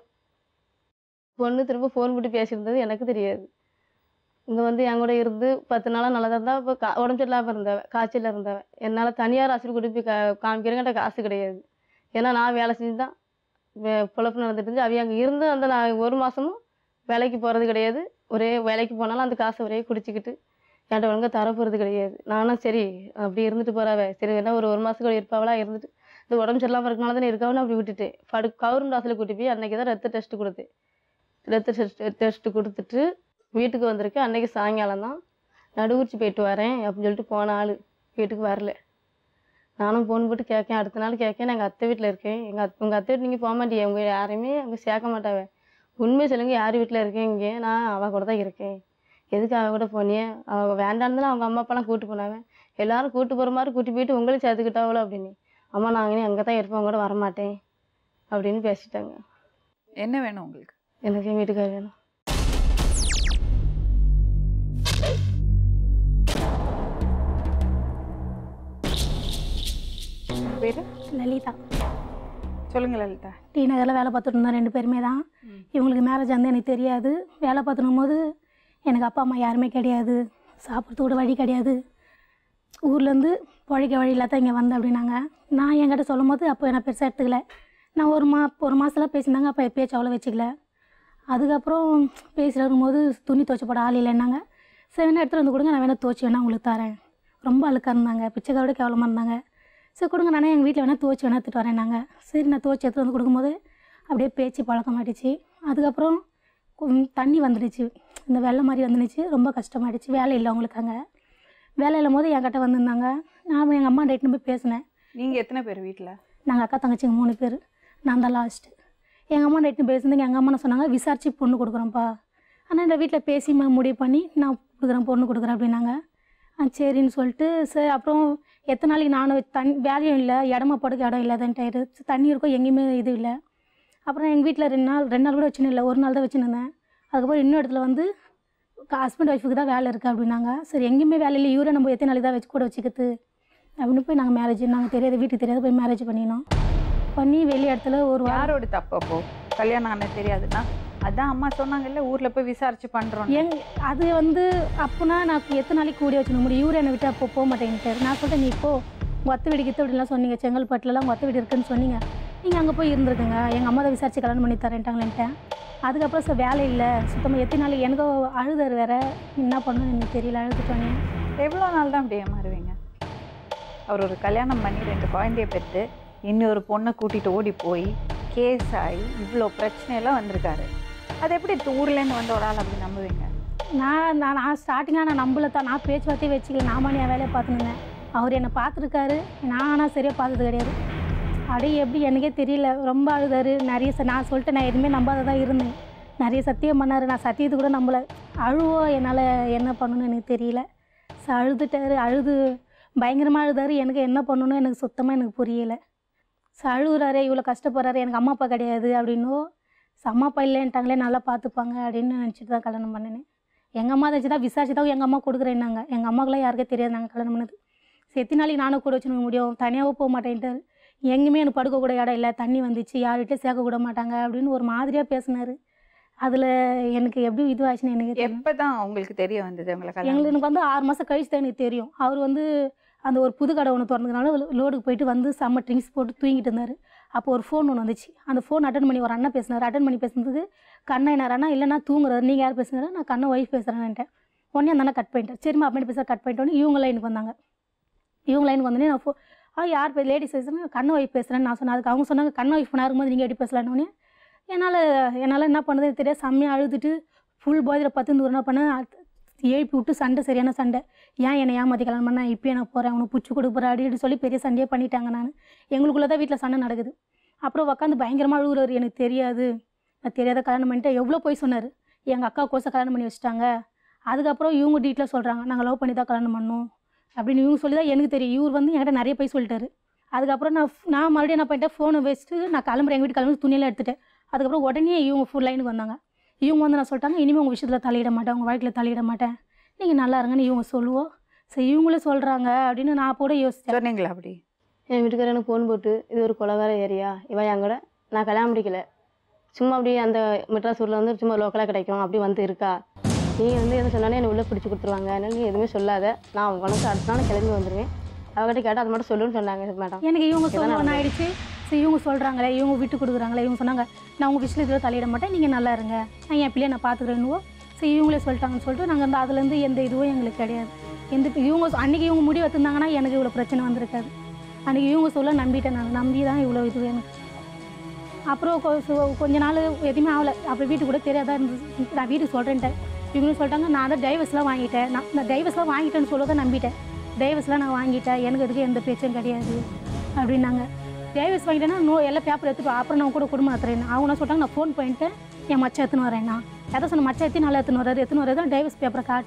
பொண்ணு திரும்ப ஃபோன் போட்டு பேசியிருந்தது எனக்கு தெரியாது இங்கே வந்து என் கூட இருந்து பத்து நாளாக நல்லா தான் இருந்தா இப்போ கா உடம்பு சரியில்லாமல் இருந்தவ காய்ச்சலில் இருந்தவ என்னால் தனியார் ஆசிரியர் கூட்டி போய் கா காமிக்கிறேங்கிட்ட காசு கிடையாது ஏன்னா நான் வேலை செஞ்சு தான் வே- பொழப்பு நடந்துட்டு இருந்துச்சு அவ அங்கே இருந்து அந்த நான் ஒரு மாதமும் வேலைக்கு போகிறது கிடையாது ஒரே வேலைக்கு போனாலும் அந்த காசை ஒரே குடிச்சிக்கிட்டு என்கிட்ட ஒழுங்கா தர போகிறது கிடையாது நானும் சரி அப்படி இருந்துட்டு போறாவ சரி என்ன ஒரு ஒரு மாதம் கூட இருப்பாவளா இருந்துட்டு இந்த உடம்பு சரியில்லாமல் இருக்கனால தானே இருக்காவன்னு அப்படி விட்டுட்டேன் படு கவர்மெண்ட் ஹாஸ்பிட்டல் கூட்டி போய் அன்னைக்கு தான் ரத்த டெஸ்ட் கொடுத்தேன் ரத்த டெஸ்ட் டெஸ்ட் கொடுத்துட்டு வீட்டுக்கு வந்திருக்கேன் அன்னைக்கு சாயங்காலம் தான் நடுவுச்சி போயிட்டு வரேன் அப்படின்னு சொல்லிட்டு போன ஆள் வீட்டுக்கு வரல நானும் ஃபோன் போட்டு கேட்கேன் அடுத்த நாள் கேட்கேன் நான் எங்கள் அத்தை வீட்டில் இருக்கேன் எங்கள் அத் உங்கள் அத்தை வீட்டு நீங்கள் போக மாட்டியே உங்க யாரையுமே அங்கே சேர்க்க மாட்டாவ உண்மையை சொல்லுங்க யார் வீட்டில் இருக்கேன் இங்கே நான் அவள் கூட தான் இருக்கேன் எதுக்கு அவள் கூட போனியே அவள் வேண்டான்னு அவங்க அம்மா அப்பாலாம் கூப்பிட்டு போனாவன் எல்லாரும் கூட்டு போகிற மாதிரி கூட்டி போயிட்டு உங்களையும் சேர்த்துக்கிட்டாவளோ அப்படின்னு அம்மா நாங்கள் இனி அங்கே தான் இருப்போம் கூட வரமாட்டேன் அப்படின்னு பேசிட்டாங்க என்ன வேணும் உங்களுக்கு எனக்கு என் வீட்டுக்கார் வேணும் பேரு லலிதா சொல்லுங்க லலிதா டி நகரில் வேலை பார்த்துட்டு இருந்தோம் ரெண்டு பேருமே தான் ம். இவங்களுக்கு மேரேஜ் வந்து எனக்கு தெரியாது வேலை பார்த்துடும் போது எனக்கு அப்பா அம்மா யாருமே கிடையாது சாப்பிட்றது கூட வழி கிடையாது ஊர்லேருந்து பிழைக்க வழி இல்லாத இங்கே வந்தேன் அப்படின்னாங்க நான் என்கிட்ட சொல்லும் போது அப்போ என்ன பெருசாக எடுத்துக்கல நான் ஒரு மா ஒரு மாதத்தில் பேசியிருந்தாங்க அப்போ பேச்சு அவ்வளோ வச்சுக்கல அதுக்கப்புறம் பேசிட்டு வரும்போது துணி துவைச்ச போட ஆள் இல்லைன்னாங்க சரி வேணா எடுத்துகிட்டு வந்து கொடுங்க நான் வேணா துவைச்சி வேணா உங்களுக்கு தரேன் ரொம்ப அழுக்காக இருந்தாங்க பிச்சைக்காரோட கேவலமாக இருந்தாங்க சரி கொடுங்க நானே எங்கள் வீட்டில் வேணால் துவைச்சி வேணா எடுத்துகிட்டு வரேன்னாங்க சரி நான் துவைச்சி எடுத்துகிட்டு வந்து கொடுக்கும்போது அப்படியே பேச்சு பழக்கமாயிடுச்சு அதுக்கப்புறம் கொஞ்சம் தண்ணி வந்துடுச்சு இந்த வெள்ளம் மாதிரி வந்துடுச்சு ரொம்ப கஷ்டமாயிடுச்சு வேலை இல்லை அவங்களுக்கு அங்கே வேலை இல்லாம போது என்கிட்ட வந்திருந்தாங்க நான் எங்கள் அம்மா டேட்னு போய் பேசினேன் நீங்க எத்தனை பேர் வீட்ல நாங்கள் அக்கா தங்கச்சிங்க மூணு பேர் நான் தான் லாஸ்ட்டு எங்கள் அம்மா நைட்டு பேசுனதுங்க எங்கள் அம்மா என்ன சொன்னாங்க விசாரிச்சு பொண்ணு கொடுக்குறோம்ப்பா ஆனால் இந்த வீட்டில் பேசி ம- முடிவு பண்ணி நான் கொடுக்குறேன் பொண்ணு கொடுக்குறேன் அப்படின்னாங்க ஆ சரின்னு சொல்லிட்டு சரி அப்புறம் எத்தனை நாளைக்கு நானும் தண்ணி வேலையும் இல்லை இடமா படுக்க இடம் இல்லாதன்ட்டாயிரு தண்ணி இருக்கும் எங்கேயுமே இது இல்லை அப்புறம் எங்கள் வீட்டில் ரெண்டு நாள் ரெண்டு நாள் கூட வச்சுன்னு இல்லை ஒரு நாள் தான் வச்சுன்னு இருந்தேன் அதுக்கப்புறம் இன்னொரு இடத்துல வந்து ஹஸ்பண்ட் ஒய்ஃபுக்கு தான் வேலை இருக்குது அப்படின்னாங்க சரி எங்கேயுமே வேலை இல்லை இவரை நம்ம எத்தனை நாளைக்கு தான் வச்சு கூட வச்சுக்கிறது அப்படின்னு போய் நாங்கள் மேரேஜ் நாங்கள் தெரியாது வீட்டுக்கு தெரியாது போய் மேரேஜ் பண்ணினோம் பண்ணி வெளி இடத்துல ஒரு வாரம் யாரோட தப்பு அப்போ கல்யாணம் ஆன தெரியாதுன்னா அதான் அம்மா சொன்னாங்கல்ல ஊர்ல போய் விசாரிச்சு பண்றோம் எங் அது வந்து அப்போனா நான் எத்தனை நாளைக்கு கூடி வச்சுக்க முடியும் இவரு என்னை விட்டு அப்போ போக மாட்டேன்ட்டார் நான் சொல்லிட்டேன் நீ இப்போ உங்கள் அத்தை வீடு கித்த வீடுலாம் சொன்னீங்க செங்கல்பட்டுலலாம் உங்கள் அத்தை வீடு இருக்குன்னு சொன்னீங்க நீங்கள் அங்கே போய் இருந்திருக்குங்க எங்கள் அம்மா தான் விசாரிச்சு கல்யாணம் பண்ணி தரேன்ட்டாங்களேன்ட்டேன் அதுக்கப்புறம் சார் வேலை இல்லை சுத்தமாக எத்தனை நாளைக்கு எனக்கு அழுதார் வேற என்ன பண்ணணும்னு எனக்கு தெரியல அழுதுட்டோன்னே எவ்வளோ நாள் தான் அப்படியே மாறுவீங்க அவர் ஒரு கல்யாணம் பண்ணி ரெண்டு குழந்தைய பெற்று இன்னொரு பொண்ணை கூட்டிட்டு ஓடி போய் கேஸ் ஆகி இவ்வளோ பிரச்சனையெல்லாம் வந்திருக்காரு அது எப்படி ஊர்லேருந்து வந்த ஒரு ஆள் அப்படி நம்புவீங்க நான் நான் நான் ஸ்டார்டிங்காக நான் நம்பல தான் நான் பேச்சுவார்த்தையே வச்சுக்கல நாம என் வேலையை பார்த்துருந்தேன் அவர் என்னை பார்த்துருக்காரு நான் ஆனால் சரியாக பார்த்தது கிடையாது அப்படியே எப்படி எனக்கே தெரியல ரொம்ப அழுதாரு நிறைய ச- நான் சொல்லிட்டு நான் எதுவுமே நம்பாத இருந்தேன் நிறைய சத்தியம் பண்ணார் நான் சத்தியத்தை கூட நம்பலை அழுவோ என்னால் என்ன பண்ணணும்னு எனக்கு தெரியல ஸோ அழுதுட்டாரு அழுது பயங்கரமாக அழுதாரு எனக்கு என்ன பண்ணணும்னு எனக்கு சுத்தமாக எனக்கு புரியலை ஸோ அழுகுறாரு இவ்வளோ கஷ்டப்படுறாரு எனக்கு அம்மா அப்பா கிடையாது அப்படின்னோ ஸோ அம்மா அப்பா இல்லைன்ட்டாங்களே நல்லா பார்த்துப்பாங்க அப்படின்னு நினச்சிட்டு தான் கல்யாணம் பண்ணினேன் எங்கள் அம்மா வச்சு தான் விசாரிச்சு தான் எங்கள் அம்மா கொடுக்குறேன்னாங்க எங்கள் அம்மாக்கெல்லாம் யாருக்கே தெரியாது நாங்கள் கல்யாணம் பண்ணது சரி எத்தனை நாளைக்கு நானும் கூட வச்சுக்க முடியும் தனியாகவும் போக மாட்டேன்ட்டார் எங்கேயுமே எனக்கு படுக்க கூட இடம் இல்லை தண்ணி வந்துச்சு யார்கிட்டயும் சேர்க்க கூட மாட்டாங்க அப்படின்னு ஒரு மாதிரியாக பேசினார் அதில் எனக்கு எப்படி இதுவாச்சுன்னு எனக்கு தெரியல. எப்பதான் உங்களுக்கு தெரிய வந்தது உங்களை கல்யாணம் எங்களுக்கு எனக்கு வந்து ஆறு மாதம் கழிச்சு தான் எனக்கு தெரியும் அவர் வந்து அந்த ஒரு புது கடை ஒன்று திறந்ததுனால லோடுக்கு போயிட்டு வந்து செம்ம ட்ரிங்க்ஸ் போட்டு தூங்கிட்டு இருந்தார் அப்போ ஒரு ஃபோன் ஒன்று வந்துச்சு அந்த ஃபோன் அட்டன் பண்ணி ஒரு அண்ணன் பேசினார் அட்டன் பண்ணி பேசுனதுக்கு கண்ணா என்ன அண்ணா இல்லைனா தூங்குறாரு நீங்கள் யார் பேசுனாரு நான் கண்ணை ஒய்ஃப் பேசுகிறேன்ட்டேன் உடனே அந்த அண்ணன் கட் பண்ணிட்டேன் சரிம்மா அப்படி பேச கட் பண்ணிட்டோன்னே இவங்க லைனுக்கு வந்தாங்க இவங்க லைனுக்கு வந்தோடனே நான் ஃபோ ஆ யார் பே லேடிஸ் பேசுகிறேன் கண்ணை ஒய்ஃப் பேசுகிறேன்னு நான் சொன்னேன் அதுக்கு அவங்க சொன்னாங்க கண்ணை ஒய்ஃப் பண்ண இருக்கும்போது நீங்கள் எப்படி பேசலான்னு என்னால் என்னால் என்ன பண்ணுறது தெரியாது செம்மையாக அழுதுட்டு ஃபுல் பாதியில் பத்து என்ன பண்ணேன் எழுப்பி விட்டு சண்டை சரியான சண்டை ஏன் என்னை ஏமாற்றி கல்யாணம் பண்ண இப்போயே நான் போகிறேன் அவனுக்கு புச்சு கொடுக்க போகிறேன் அப்படி இப்படி சொல்லி பெரிய சண்டையே பண்ணிட்டாங்க நான் எங்களுக்குள்ளே தான் வீட்டில் சண்டை நடக்குது அப்புறம் உட்காந்து பயங்கரமாக அழுகுறாரு எனக்கு தெரியாது நான் தெரியாத கல்யாணம் பண்ணிட்டு எவ்வளோ போய் சொன்னார் எங்கள் அக்கா கோசை கல்யாணம் பண்ணி வச்சுட்டாங்க அதுக்கப்புறம் இவங்க டீட்டில் சொல்கிறாங்க நாங்கள் லவ் பண்ணி தான் கல்யாணம் பண்ணோம் அப்படின்னு இவங்க சொல்லி தான் எனக்கு தெரியும் இவர் வந்து என்கிட்ட நிறைய போய் சொல்லிட்டாரு அதுக்கப்புறம் நான் f- நான் மறுபடியும் என்ன பண்ணிட்டேன் ஃபோனை வச்சுட்டு நான் கிளம்புறேன் எங்கள் வீட்டு கிளம்பி துணியெல்லாம் எடுத்துட்டேன் அதுக்கப்புறம் உடனே இவங்க ஃபுல் லைனுக்கு வந்தாங்க இவங்க வந்து நான் சொல்லிட்டாங்க இனிமேல் உங்கள் விஷயத்தில் தலையிட மாட்டேன் உங்கள் வாழ்க்கையில் தலையிட மாட்டேன் நீங்கள் நல்லா இருங்கன்னு இவங்க சொல்லுவோம் சரி இவங்களே சொல்கிறாங்க அப்படின்னு நான் கூட யோசித்தேன் சொன்னீங்களா அப்படி என் வீட்டுக்காரர் எனக்கு ஃபோன் போட்டு இது ஒரு கொலகார ஏரியா இவன் என் கூட நான் கல்யாணம் முடிக்கல சும்மா அப்படியே அந்த மெட்ராஸ் ஊரில் வந்து சும்மா லோக்கலாக கிடைக்கும் அப்படி வந்து இருக்கா நீ வந்து எது சொன்னாலும் என்னை உள்ளே பிடிச்சி கொடுத்துருவாங்க அதனால நீ எதுவுமே சொல்லாத நான் உனக்கு அடுத்த நாள் கிளம்பி வந்துடுவேன் அவகிட்ட கேட்டால் அது மட்டும் சொல்லுன்னு சொன்னாங்க மேடம் எனக்கு இவங்க இதான் சொல்லுவோம் நடந்தது. ஆயிடுச்சு சரி இவங்க சொல்கிறாங்களே இவங்க விட்டு கொடுக்குறாங்களே இவங்க சொன்னாங்க நான் உங்கள் விஷயத்தில் தலையிட மாட்டேன் நீங்கள் நல்லா இருங்க நான் என் பிள்ளைய நான் பார்த்துக்கிறேன்னுவோ சரி இவங்களே சொல்லிட்டாங்கன்னு சொல்லிட்டு நாங்கள் வந்து அதுலேருந்து எந்த இதுவும் எங்களுக்கு கிடையாது எந்த இப்ப இவங்க சொ- அன்னைக்கு இவங்க முடிவு எடுத்திருந்தாங்கன்னா எனக்கு இவ்வளோ பிரச்சனை வந்திருக்காது அன்றைக்கி இவங்க சொல்ல நம்பிட்டேன் நான் நம்பி தான் இவ்வளோ இது எனக்கு அப்புறம் கொ- சு- கொஞ்ச நாள் எதுவுமே ஆகலை அப்புறம் வீட்டுக்கு கூட தெரியாதா இருந்துச்சு நான் வீட்டுக்கு சொல்கிறேன்ட்டேன் இவங்களும் சொல்லிட்டாங்க நான் தான் டைவர்ஸ்லாம் வாங்கிட்டேன் நான் நான் டைவர்ஸ்லாம் வாங்கிட்டேன்னு சொல்ல தான் நம்பிட்டேன் டைவர்ஸ்லாம் நான் வாங்கிட்டேன் எனக்கு எதுக்கு எந்த பேச்சும் கிடையாது அப்படின்னாங்க டைவர்ஸ் வாங்கிட்டேன்னா நோ எல்லா பேப்பர் எடுத்துட்டு வா. அப்புறம் நான் கூட குடும்பம் நடத்துறேன் அவங்க என்ன சொல்லிட்டாங்க நான் ஃபோன் பண்ணிட்டு என் மச்சம் எடுத்துன்னு வரேன் நான் எதை சொன்ன மச்சம் எத்தி நல்லா எடுத்துன்னு வராது எடுத்துன்னு வராது டைவர்ஸ் பேப்பரை காட்டு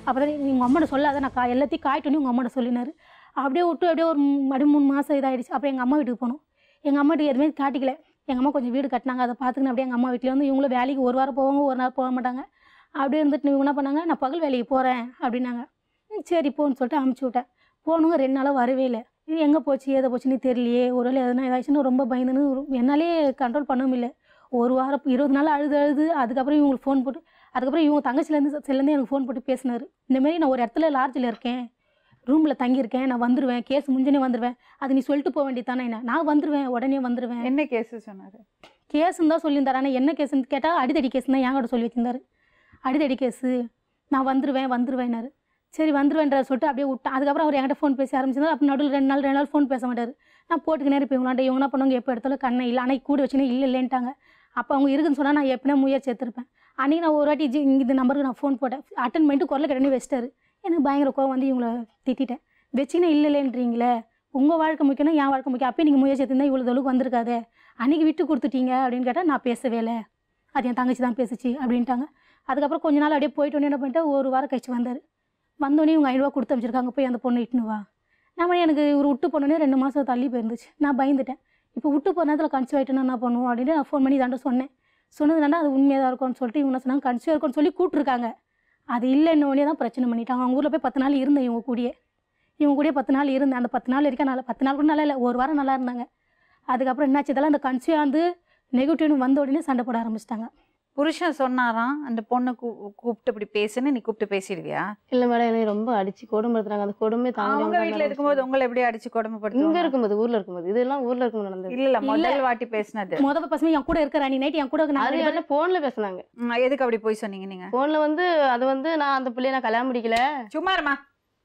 அப்போ தான் உங்கள் அம்மாட்ட சொல்லாத நான் கா எல்லாத்தையும் காய்ட்டு உங்கள் அம்மாட்ட சொல்லினாரு அப்படியே விட்டு அப்படியே ஒரு மூ- மறுபடியும் மூணு மாதம் இதாகிடுச்சு அப்புறம் எங்கள் அம்மா வீட்டுக்கு போனோம் எங்கள் அம்மா வீட்டுக்கு எதுவுமே காட்டிக்கல எங்கள் அம்மா கொஞ்சம் வீடு கட்டினாங்க அதை பார்த்துக்கின்னு அப்படியே எங்கள் அம்மா வீட்டில் வந்து இவங்களும் வேலைக்கு ஒரு வாரம் போவாங்க ஒரு நாள் போக மாட்டாங்க அப்படியே இருந்துட்டு இவங்க என்ன பண்ணாங்க நான் பகல் வேலைக்கு போகிறேன் அப்படின்னாங்க ம், சரி போன்னு சொல்லிட்டு அமுச்சு விட்டேன் போனவங்க ரெண்டு நாளாக வரவே இல்லை இது எங்கே போச்சு ஏதை போச்சுன்னு தெரியலையே ஒரு வேளை எதனா இதாச்சுன்னு ரொம்ப பயந்துன்னு ஒரு- என்னாலே கண்ட்ரோல் பண்ணவும் இல்லை ஒரு வாரம் இருபது நாள் அழுது அழுது அதுக்கப்புறம் இவங்களுக்கு ஃபோன் போட்டு அதுக்கப்புறம் இவங்க தங்கச்சிலேருந்து செல்லேருந்து எனக்கு ஃபோன் போட்டு பேசினாரு இந்தமாரி நான் ஒரு இடத்துல லாட்ஜில் இருக்கேன் ரூமில் தங்கியிருக்கேன் நான் வந்துடுவேன் கேஸ் முடிஞ்சனே வந்துடுவேன் அது நீ சொல்லிட்டு போக வேண்டியதானே என்ன நான் வந்துடுவேன் உடனே வந்துடுவேன் என்ன கேஸ் சொன்னாரு கேஸுன்னு தான் சொல்லியிருந்தாரு ஆனால் என்ன கேஸுன்னு கேட்டால் அடிதடி கேஸ் தான் என்கிட்ட சொல்லி வச்சிருந்தாரு அடிதடி கேஸு நான் வந்துடுவேன் வந்துடுவேன்னாரு சரி வந்துடுவேன்ற சொல்லிட்டு அப்படியே விட்டேன் அதுக்கப்புறம் அவர் என்கிட்ட ஃபோன் பேச ஆரம்பிச்சிருந்தாரு அப்போ நடுவில் ரெண்டு நாள் ரெண்டு நாள் ஃபோன் பேச மாட்டார் நான் போட்டுக்கினே இருப்பேன் இவங்களாண்ட இவங்க என்ன பண்ணுவாங்க எப்போ எடுத்தாலும் கண்ணை இல்லை ஆனால் கூட வச்சுனே இல்லை இல்லைன்ட்டாங்க அப்போ அவங்க இருக்குன்னு சொன்னால் நான் எப்படினா முயற்சி எடுத்திருப்பேன் அன்றைக்கி நான் ஒரு வாட்டி ஜி- இந்த நம்பருக்கு நான் ஃபோன் போட்டேன் அட்டன் பண்ணிட்டு குரலை கடனே வச்சிட்டாரு எனக்கு பயங்கர கோவம் வந்து இவங்கள திட்டிட்டேன் வச்சிங்கன்னா இல்லை இல்லைன்றீங்களே உங்கள் வாழ்க்கை முக்கியம்னா என் வாழ்க்கை முக்கியம் அப்பயே நீங்கள் முயற்சி எடுத்திருந்தா இவ்வளோ தொழுக்கு வந்திருக்காதே அன்றைக்கி விட்டு கொடுத்துட்டீங்க அப்படின்னு கேட்டால் நான் பேசவே இல்லை அது என் தங்கச்சி தான் பேசுச்சு அப்படின்ட்டாங்க அதுக்கப்புறம் கொஞ்ச நாள் அப்படியே போயிட்டு என்ன பண்ணிட்டு ஒரு வாரம் கழிச்சு வந்தார் வந்தோடனே இவங்க ஐநூறுவா கொடுத்து அமைச்சிருக்காங்க போய் அந்த பொண்ணை இட்டுன்னு வா நம்ம எனக்கு ஒரு விட்டு போனோடனே ரெண்டு மாதம் தள்ளி போயிருந்துச்சு நான் பயந்துட்டேன் இப்போ விட்டு போன நேரத்தில் கன்சிவ் ஆகிட்டுனா என்ன பண்ணுவோம் அப்படின்னு நான் ஃபோன் பண்ணி தாண்ட சொன்னேன் சொன்னதுனால அது உண்மையாக தான் இருக்கும்னு சொல்லிட்டு இவங்க என்ன சொன்னாங்க கன்சிவ் இருக்கும்னு சொல்லி கூப்பிட்ருக்காங்க அது இல்லைன்னு உடனே தான் பிரச்சனை பண்ணிட்டாங்க அவங்க ஊரில் போய் பத்து நாள் இருந்தேன் இவங்க கூடயே இவங்க கூடயே பத்து நாள் இருந்தேன் அந்த பத்து நாள் வரைக்கும் நல்லா பத்து நாள் கூட நல்லா இல்லை ஒரு வாரம் நல்லா இருந்தாங்க அதுக்கப்புறம் என்னாச்சு இதெல்லாம் அந்த கன்சிவ் வந்து நெகட்டிவ்னு வந்த உடனே சண்டை போட ஆரம்பிச்சிட்டாங்க புருஷன் சொன்னாராம் அந்த பொண்ணை கூ- கூப்பிட்டு இப்படி பேசுன்னு நீ கூப்பிட்டு பேசிடுவியா இல்லை மேடம் என்னை ரொம்ப அடிச்சு கொடுமைப்படுத்துறாங்க அந்த கொடுமை தாங்க அவங்க முடியாம வீட்ல இருக்கும்போது உங்களை எப்படி அடிச்சு இங்க கொடுமைப்படுத்துவாங்க இருக்கும்போது ஊர்ல இருக்கும்போது இதெல்லாம் ஊர்ல இருக்கும்போது நடந்தது இல்ல இல்ல முதல் வாட்டி பேசினது முத பசங்க என் கூட இருக்கிற அன்னி நைட் என் கூட நான் அது ரெண்டு பேரும் என்ன போன்ல பேசுனாங்க ம், எதுக்கு அப்படி போய் சொன்னீங்க நீங்க போன்ல வந்து அது வந்து நான் அந்த பிள்ளைய நான் கல்யாணம் முடிக்கல சும்மா இருமா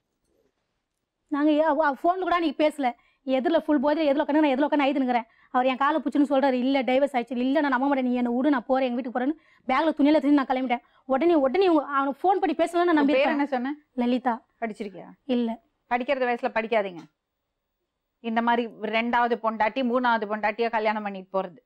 நாங்கள் ஃபோனில் கூட அன்றைக்கி பேசல எதில் ஃபுல் போதில் எதில் உட்காந்து நான் எதில் உட்காந்து ஐதுனுங்கிறேன் அவர் என் காலை பிடிச்சுன்னு சொல்கிறாரு இல்லை டைவர்ஸ் ஆயிடுச்சு இல்லை நான் நம்ப மாட்டேன் நீ என்னை விடு நான் போகிறேன் எங்கள் வீட்டுக்கு போகிறேன்னு பேக்கில் துணியில் தூக்கி நான் கிளம்பிட்டேன் உடனே உடனே இவங்க அவனுக்கு ஃபோன் பண்ணி பேசலாம் நான் உன் பேர் நம்பியிருக்கேன் என்ன சொன்ன லலிதா படிச்சிருக்கியா இல்லை படிக்கிறது வயசுல படிக்காதீங்க இந்த மாதிரி ரெண்டாவது பொண்டாட்டி மூணாவது பொண்டாட்டியா கல்யாணம் பண்ணிட்டு போறது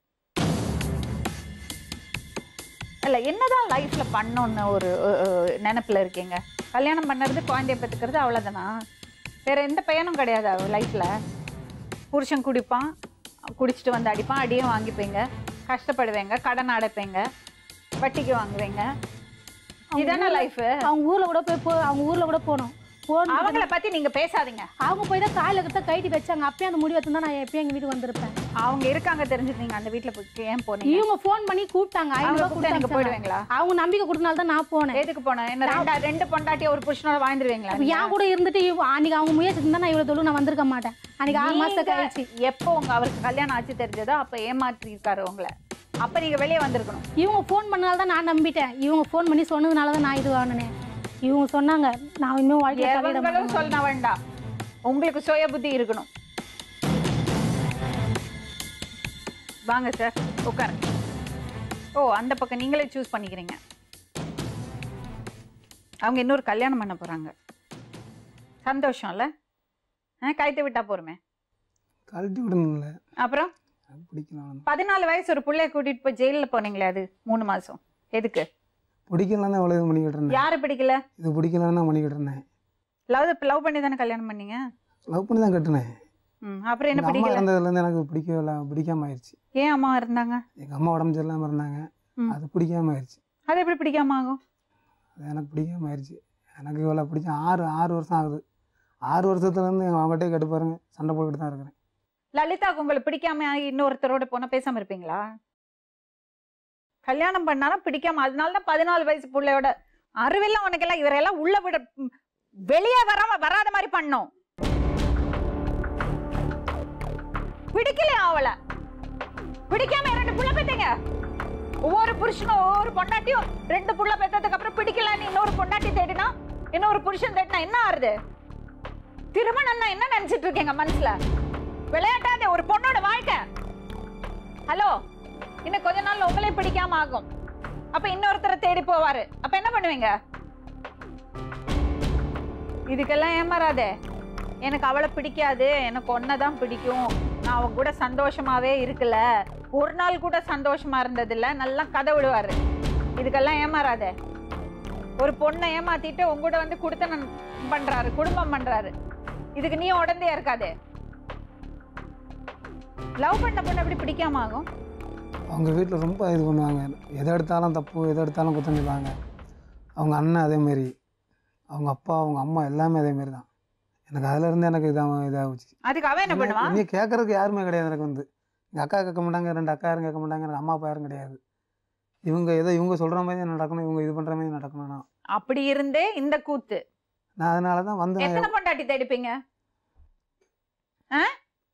இல்ல என்னதான் லைஃப்ல பண்ணோன்னு ஒரு அஹ், அஹ், நினைப்புல இருக்கீங்க கல்யாணம் பண்ணறது குழந்தைய பெற்றுக்கிறது அவ்வளவுதானா வேற எந்த பையனும் கிடையாது லைஃப்ல புருஷன் குடிப்பான் குடிச்சிட்டு வந்து அடிப்பான் அடியும் வாங்கிப்பீங்க கஷ்டப்படுவீங்க கடன் அடைப்பீங்க வட்டிக்கு வாங்குவீங்க இதானே லைஃப் அவங்க ஊரில் கூட போய் போ அவங்க ஊரில் கூட போனோம் போன அவங்கள பத்தி நீங்க பேசாதீங்க அவங்க போய் தான் காலையில் கிட்ட கைட்டி வச்சாங்க அப்பயே அந்த முடி வச்சிருந்தா நான் எப்பயும் எங்கள் வீட்டுக்கு வந்திருப்பேன் அவங்க இருக்காங்க தெரிஞ்சது நீங்க அந்த வீட்ல போய் ஏன் போனீங்க இவங்க ஃபோன் பண்ணி கூப்பிட்டாங்க அவங்க ஐநூறுவா கூப்பிட்டா நீங்க கொடுத்து போயிடுவீங்களா அவங்க நம்பிக்கை கொடுத்தனால தான் நான் போனேன் எதுக்கு போன என்ன ரெண்டா ரெண்டு பொண்டாட்டி ஒரு புருஷனோட வாழ்ந்துருவீங்களா அப்ப என் கூட இருந்துட்டு இவ- அன்னைக்கு அவங்க முயற்சி இருந்தா நான் இவ்வளவு தொழில் நான் வந்திருக்க மாட்டேன் அன்னைக்கு ஆறு மாசம் நீங்க கழிச்சு எப்போ உங்க அவருக்கு கல்யாணம் ஆச்சு தெரிஞ்சதோ அப்ப ஏமாற்றி இருக்காரு உங்களை அப்ப நீங்க வெளியே வந்திருக்கணும் இவங்க ஃபோன் பண்ணனால தான் நான் நம்பிட்டேன் இவங்க ஃபோன் பண்ணி சொன்னதுனால தான் நான் இது வாங்கினேன் இவங்க சொன்னாங்க நான் இன்னும் வாழ்க்கையில தலையிட எவங்களும் மாட்டேன் சொல்ல வேண்டாம் உங்களுக்கு சுய புத்தி இருக்கணும் வாங்க சார் உட்காருங்க ஓ அந்த பக்கம் நீங்களே சூஸ் பண்ணிக்கிறீங்க அவங்க இன்னொரு கல்யாணம் பண்ண போறாங்க சந்தோஷம்ல ஆ கைத்து விட்டா போருமே கழட்டி விடணும்ல அப்புறம் அது பிடிக்கலாம் பதினாலு வயசு ஒரு புள்ளைய கூட்டிட்டு போய் ஜெயில்ல போனீங்களே அது மூணு மாசம் எதுக்கு பிடிக்கலாம் தான் அவ்வளோ இது பண்ணிக்கிட்டு இருந்தேன் யாரை பிடிக்கல இது பிடிக்கலாம் தான் பண்ணிக்கிட்டு இருந்தேன் லவ் லவ் பண்ணி தானே கல்யாணம் பண்ணீங்க லவ் பண்ணி தான் கட்டினேன் ம் அப்புறம் என்ன எங்கள் அம்மா பிடிக்கல இருந்ததுலேருந்து எனக்கு பிடிக்கவே இல்லை பிடிக்காம ஆயிடுச்சு ஏன் அம்மா இருந்தாங்க எங்கள் அம்மா உடம்பு சரியில்லாமல் இருந்தாங்க ம். அது பிடிக்காம ஆயிடுச்சு அது எப்படி பிடிக்காம ஆகும் அது எனக்கு பிடிக்காம ஆயிடுச்சு எனக்கு இவ்வளோ பிடிக்கும் ஆறு ஆறு வருஷம் ஆகுது ஆறு வருஷத்துலேருந்து எங்கள் அவங்ககிட்டே கேட்டு பாருங்க சண்டை போட்டுக்கிட்டு தான் இருக்கிறேன் லலிதாக்கு உங்களை பிடிக்காம இன்னொருத்தரோட போனா பேசாம இருப்பீங்களா கல்யாணம் பண்ணாலும் பிடிக்காம அதனால தான் பதினாலு வயசு பிள்ளையோட அறிவெல்லாம் உனக்கெல்லாம் இவரெல்லாம் உள்ள விட ம், வெளியே வராம வராத மாதிரி பண்ணோம் பிடிக்கலையா அவளை பிடிக்காம ரெண்டு புள்ள பெத்தீங்க ஒவ்வொரு புருஷனும் ஒவ்வொரு பொண்டாட்டியும் ரெண்டு புள்ள பெத்ததுக்கு அப்புறம் பிடிக்கலன்னு இன்னொரு பொண்டாட்டி தேடினா இன்னொரு புருஷன் தேடினா என்ன ஆறுது திருமணம்னா என்ன நினைச்சிட்டு இருக்கீங்க மனசுல விளையாட்டாதே ஒரு பொண்ணோட வாழ்க்கை ஹலோ இன்னும் கொஞ்ச நாள்ல உங்களே பிடிக்காம ஆகும் அப்ப இன்னொருத்தரை தேடி போவாரு அப்ப என்ன பண்ணுவீங்க இதுக்கெல்லாம் ஏமாறாதே எனக்கு அவளை பிடிக்காது எனக்கு ஒன்னதான் பிடிக்கும் நான் அவன் கூட சந்தோஷமாவே இருக்கல ஒரு நாள் கூட சந்தோஷமா இருந்ததில்ல நல்லா கதை விடுவாரு இதுக்கெல்லாம் ஏமாறாதே ஒரு பொண்ணை ஏமாத்திட்டு உங்க கூட வந்து குடுத்தனம் பண்றாரு குடும்பம் பண்றாரு இதுக்கு நீ உடந்தையா இருக்காதே லவ் பண்ண பொண்ணு எப்படி பிடிக்காம ஆகும் அவங்க வீட்டில் ரொம்ப இது பண்ணுவாங்க எதை எடுத்தாலும் தப்பு எதை எடுத்தாலும் குத்தம் சொல்லுவாங்க அவங்க அண்ணன் அதேமாரி அவங்க அப்பா அவங்க அம்மா எல்லாமே அதேமாரி தான் எனக்கு அதுலேருந்து எனக்கு இதாக இதாகிச்சு அதுக்கு அவன் என்ன பண்ணுவான் இனி கேட்கறதுக்கு யாருமே கிடையாது எனக்கு வந்து எங்கள் அக்கா கேட்க மாட்டாங்க ரெண்டு அக்கா யாரும் கேட்க மாட்டாங்க எனக்கு அம்மா அப்பா யாரும் கிடையாது இவங்க ஏதோ இவங்க சொல்கிற மாதிரி நடக்கணும் இவங்க இது பண்ணுற மாதிரி நடக்கணும் நான் அப்படி இருந்தே இந்த கூத்து நான் அதனால தான் வந்து நான் எத்தனை பொண்டாட்டி தேடிப்பீங்க ஆ?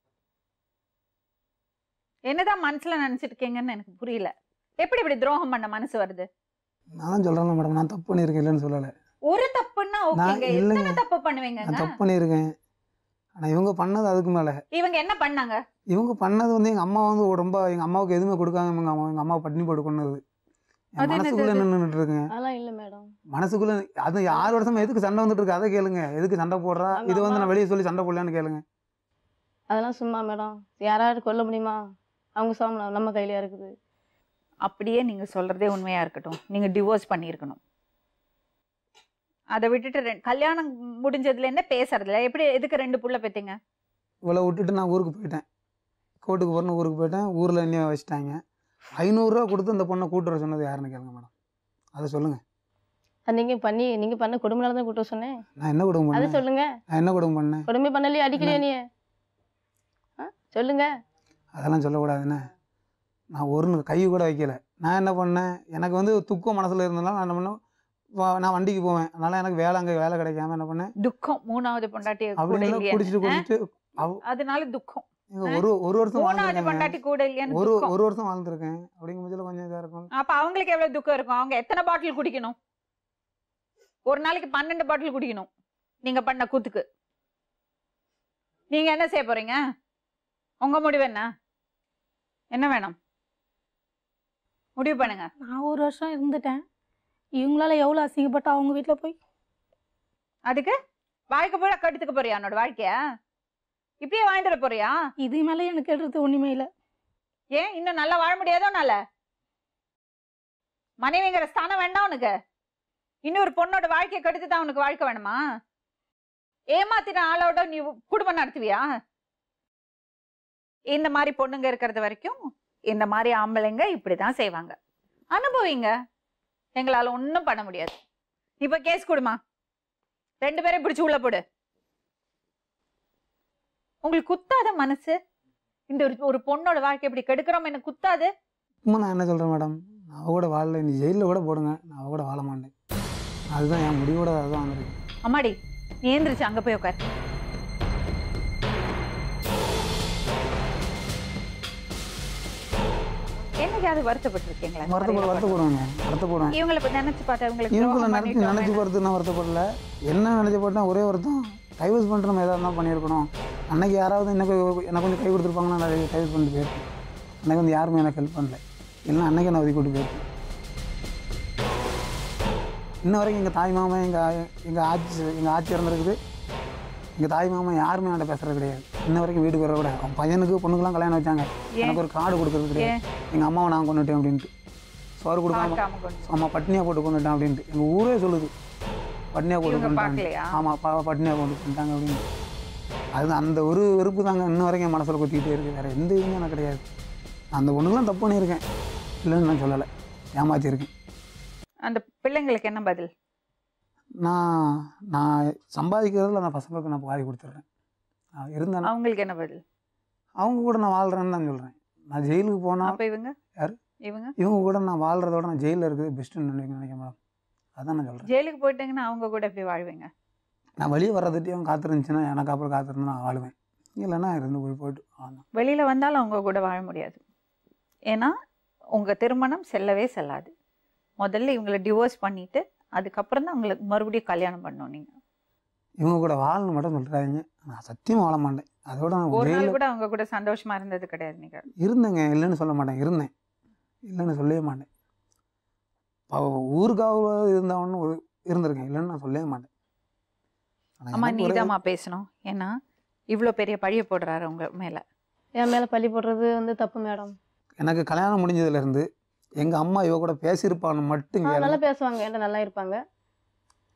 என்னதான் மனசுல நினைச்சிட்டு இருக்கீங்கன்னு எனக்கு புரியல எப்படி இப்படி துரோகம் பண்ண மனசு வருது நான் தான் சொல்கிறேன் மேடம் நான் தப்பு பண்ணியிருக்கேன் இல்லைன்னு சொல்லலை ஒரு தப்புன்னா ஓகேங்க இல்லைங்க. எத்தனை தப்பு பண்ணுவீங்க நான் தப்பு பண்ணியிருக்கேன் ஆனால் இவங்க பண்ணது அதுக்கு மேலே இவங்க என்ன பண்ணாங்க இவங்க பண்ணது வந்து எங்கள் அம்மா வந்து ரொம்ப எங்கள் அம்மாவுக்கு எதுவுமே கொடுக்காம எங்கள் அம்மா எங்கள் அம்மா பட்டினி போட்டு கொண்டது அது என்னது மனசுக்குள்ளே அது? நின்றுட்டு இருக்கேன் அதெல்லாம் இல்லை மேடம் மனசுக்குள்ளே அது ஆறு வருஷமா எதுக்கு சண்டை வந்துட்டு இருக்கு அதை கேளுங்க எதுக்கு சண்டை போடுறா அவங்க இது வந்து அம்மா- நான் வெளியே சொல்லி சண்டை போடலான்னு கேளுங்க அதெல்லாம் சும்மா மேடம் யாராவது கொல்ல முடியுமா அவங்க சாமலாம் நம்ம கையிலயா இருக்குது அப்படியே நீங்க சொல்றதே உண்மையா இருக்கட்டும் நீங்க டிவோர்ஸ் பண்ணியிருக்கணும் அதை விட்டுட்டு ரெ- கல்யாணம் முடிஞ்சதுல இருந்து பேசுறதுல எப்படி எதுக்கு ரெண்டு புள்ள பெத்தீங்க இவ்வளோ விட்டுட்டு நான் ஊருக்கு போயிட்டேன் கோர்ட்டுக்கு போகிறேன்னு ஊருக்கு போயிட்டேன் ஊரில் என்ன வச்சுட்டாங்க ஐநூறுரூவா கொடுத்து இந்த பொண்ணை கூட்டு வர சொன்னது யாருன்னு கேளுங்க மேடம் அதை சொல்லுங்கள் அது நீங்க பண்ணி நீங்க பண்ண கொடுமையில தான் கூட்ட சொன்னேன் நான் என்ன கொடுமை அதை பண்ணேன் சொல்லுங்க நான் என்ன கொடுமை பண்ணேன் கொடுமை பண்ணலையே அடிக்கலையே நீ ஆ? சொல்லுங்க அதெல்லாம் சொல்லக்கூடாதுண்ணே நான் ஒரு கை கூட வைக்கல நான் என்ன பண்ணேன் எனக்கு வந்து துக்கம் மனசில் இருந்தனால நான் என்ன பண்ணேன் வா- நான் வண்டிக்கு போவேன் அதனால எனக்கு வேலை அங்கே வேலை கிடைக்காம என்ன பண்ணேன் துக்கம் மூணாவது பொண்டாட்டி கூட அப்படின்னு இல்லையே குடிச்சிட்டு குடிச்சிட்டு அவ- அதனால துக்கம் இங்க ஒரு ஒரு வருஷம் மூணாவது வாழ்ந்துருக்கேன் பொண்டாட்டி கூட இல்லையான்னு ஒரு துக்கம் ஒரு வருஷம் வாழ்ந்துருக்கேன் அப்படிங்கும் பட்சத்தில் கொஞ்சம் இதாக இருக்கும் அப்ப அவங்களுக்கு எவ்வளவு துக்கம் இருக்கும் அவங்க எத்தனை பாட்டில் குடிக்கணும் ஒரு நாளைக்கு பன்னெண்டு பாட்டில் குடிக்கணும் நீங்க பண்ண கூத்துக்கு நீங்க என்ன செய்ய போறீங்க உங்க முடிவு என்ன என்ன வேணும் முடிவு பண்ணுங்க நான் ஒரு வருஷம் இருந்துட்டேன் இவங்களால எவ்வளோ அசிங்கப்பட்டு அவங்க வீட்டில் போய் அதுக்கு வாழ்க்கை பூரா கட்டுத்துக்க போறியா என்னோட வாழ்க்கைய இப்படியே வாழ்ந்துட போறியா இது மேலே எனக்கு எழுறது ஒன்றுமே இல்லை ஏன் இன்னும் நல்லா வாழ முடியாதோனால மனைவிங்கிற ஸ்தானம் வேண்டாம் உனக்கு இன்னொரு பொண்ணோட வாழ்க்கையை கெடுத்து தான் உனக்கு வாழ்க்கை வேணுமா ஏமாத்தின ஆளோட நீ குடும்பம் நடத்துவியா இந்த மாதிரி பொண்ணுங்க இருக்கிறது வரைக்கும் இந்த மாதிரி ஆம்பளைங்க இப்படிதான் செய்வாங்க அனுபவிங்க எங்களால ஒண்ணும் பண்ண முடியாது இப்ப கேஸ் கொடுமா ரெண்டு பேரையும் பிடிச்சு உள்ள போடு உங்களுக்கு குத்தாத மனசு இந்த ஒரு ஒரு பொண்ணோட வாழ்க்கை இப்படி கெடுக்கிறோம் எனக்கு குத்தாது சும்மா நான் என்ன சொல்கிறேன் மேடம் நான் அவ கூட வாழல நீ ஜெயிலில் கூட போடுங்க நான் அவ கூட வாழ மாட்டேன் அதுதான் என் முடிவோட அதுதான் வந்திருக்கேன் அம்மாடி நீ ஏந்திரிச்சு அங்க போய் உட்கார் என்னைக்காவது வருத்தப்பட்டு இருக்கீங்களா வருத்தப்பட வருத்தப்படுவேங்க வருத்தப்படுவேன் இவங்களை இப்ப நினைச்சு பார்த்தா இவங்களுக்கு இவங்களை துரோகம் நினச்சி பண்ணிட்டோமே. நினச்சி போகிறது நான் வருத்தப்படல என்ன நினச்சி போட்டால் ஒரே வருத்தம் டைவர்ஸ் பண்ணிட்டு நம்ம எதாவது தான் பண்ணியிருக்கணும் அன்னைக்கு யாராவது எனக்கு எனக்கு கொஞ்சம் கை கொடுத்துருப்பாங்கன்னா நான் டைவர்ஸ் பண்ணிட்டு போயிருக்கேன் அன்னைக்கு வந்து யாருமே எனக்கு ஹெல்ப் பண்ணல இல்லைன்னா அன்னைக்கு நான் ஒதுக்கி விட்டு போயிருக்கேன் இன்ன வரைக்கும் எங்கள் தாய் மாமன் எங்கள் எங்கள் ஆட்சி எங்கள் ஆட்சி இறந்துருக்குது எங்கள் தாய் மாமன் யாருமே என்கிட்ட பேசுறது கிடையாது இன்ன வரைக்கும் வீட்டுக்கு வர கூட அவன் பையனுக்கு பொண்ணுக்கெல்லாம் கல்யாணம் வச்சாங்க எனக்கு ஒரு கார்டு கொடுக்கறது கிடையாது எங்கள் அம்மாவை நான் கொண்டுட்டேன் அப்படின்ட்டு சோறு கொடுக்காம பார்க்காம கொண்டு ஆமாம் பட்னியாக போட்டு கொண்டுட்டான் அப்படின்ட்டு எங்கள் ஊரே சொல்லுது பட்னியாக போட்டு இவங்க கொண்டுட்டாங்க பார்க்கலையா? ஆமாம் பா பட்னியாக போட்டு கொண்டுட்டாங்க அப்படின்னு அது அந்த ஒரு வெறுப்பு தாங்க இன்ன வரைக்கும் என் மனசில் குத்திக்கிட்டே இருக்குது வேறு எந்த இதுவும் எனக்கு கிடையாது நான் அந்த ஒன்றுலாம் தப்பு பண்ணியிருக்கேன் இல்லைன்னு நான் சொல்லலை ஏமாத்திருக்கேன் அந்த பிள்ளைங்களுக்கு என்ன பதில் நான் நான் சம்பாதிக்கிறதுல நான் பசங்களுக்கு நான் பாதி கொடுத்துட்றேன் நான் இருந்தேன்னா அவங்களுக்கு என்ன பதில் அவங்க கூட நான் வாழ்கிறேன்னு தான் சொல்கிறேன் நான் ஜெயிலுக்கு போனால் அப்ப இவங்க யாரு? இவங்க இவங்க கூட நான் வாழ்கிறதோட நான் ஜெயிலில் இருக்குது பெஸ்ட்டுன்னு நினைக்க நினைக்கிறேன் மேடம் அதான் நான் சொல்கிறேன் ஜெயிலுக்கு போயிட்டீங்கன்னா அவங்க கூட எப்படி வாழ்வீங்க நான் வெளியே வர்றதுட்டையும் காத்திருந்துச்சுன்னா எனக்கு அப்புறம் காத்திருந்து நான் வாழ்வேன் இல்லைன்னா இருந்து போய் போயிட்டு ஆமாம் வெளியில வந்தாலும் அவங்க கூட வாழ முடியாது ஏன்னா உங்க திருமணம் செல்லவே செல்லாது முதல்ல இவங்களை டிவோர்ஸ் பண்ணிட்டு அதுக்கப்புறம் தான் உங்களுக்கு மறுபடியும் கல்யாணம் பண்ணணும் நீங்க இவங்க கூட வாழணும் மட்டும் சொல்கிறாங்க நான் சத்தியமாக வாழ மாட்டேன் அதோட நான் ஒரு நாள் ஜெயிலில் கூட அவங்க கூட சந்தோஷமா இருந்தது கிடையாது நீங்க இருந்தேங்க இல்லைன்னு சொல்ல மாட்டேன் இருந்தேன் இல்லைன்னு சொல்லவே மாட்டேன் பாவம் ஊருக்காக இருந்தவன்னு ஒரு இருந்திருக்கேன் இல்லைன்னு நான் சொல்லவே மாட்டேன் ஆனா அம்மா எனக்கு ஒரே- நீதாம்மா பேசணும் ஏன்னா இவ்வளோ பெரிய பழிய போடுறாரு உங்க மேல என் மேலே பள்ளி போடுறது வந்து தப்பு மேடம் எனக்கு கல்யாணம் முடிஞ்சதுலேருந்து எங்கள் அம்மா இவ கூட பேசியிருப்பான்னு மட்டும் ஆ கேளுங்க. நல்லா பேசுவாங்க என்கிட்ட நல்லா இருப்பாங்க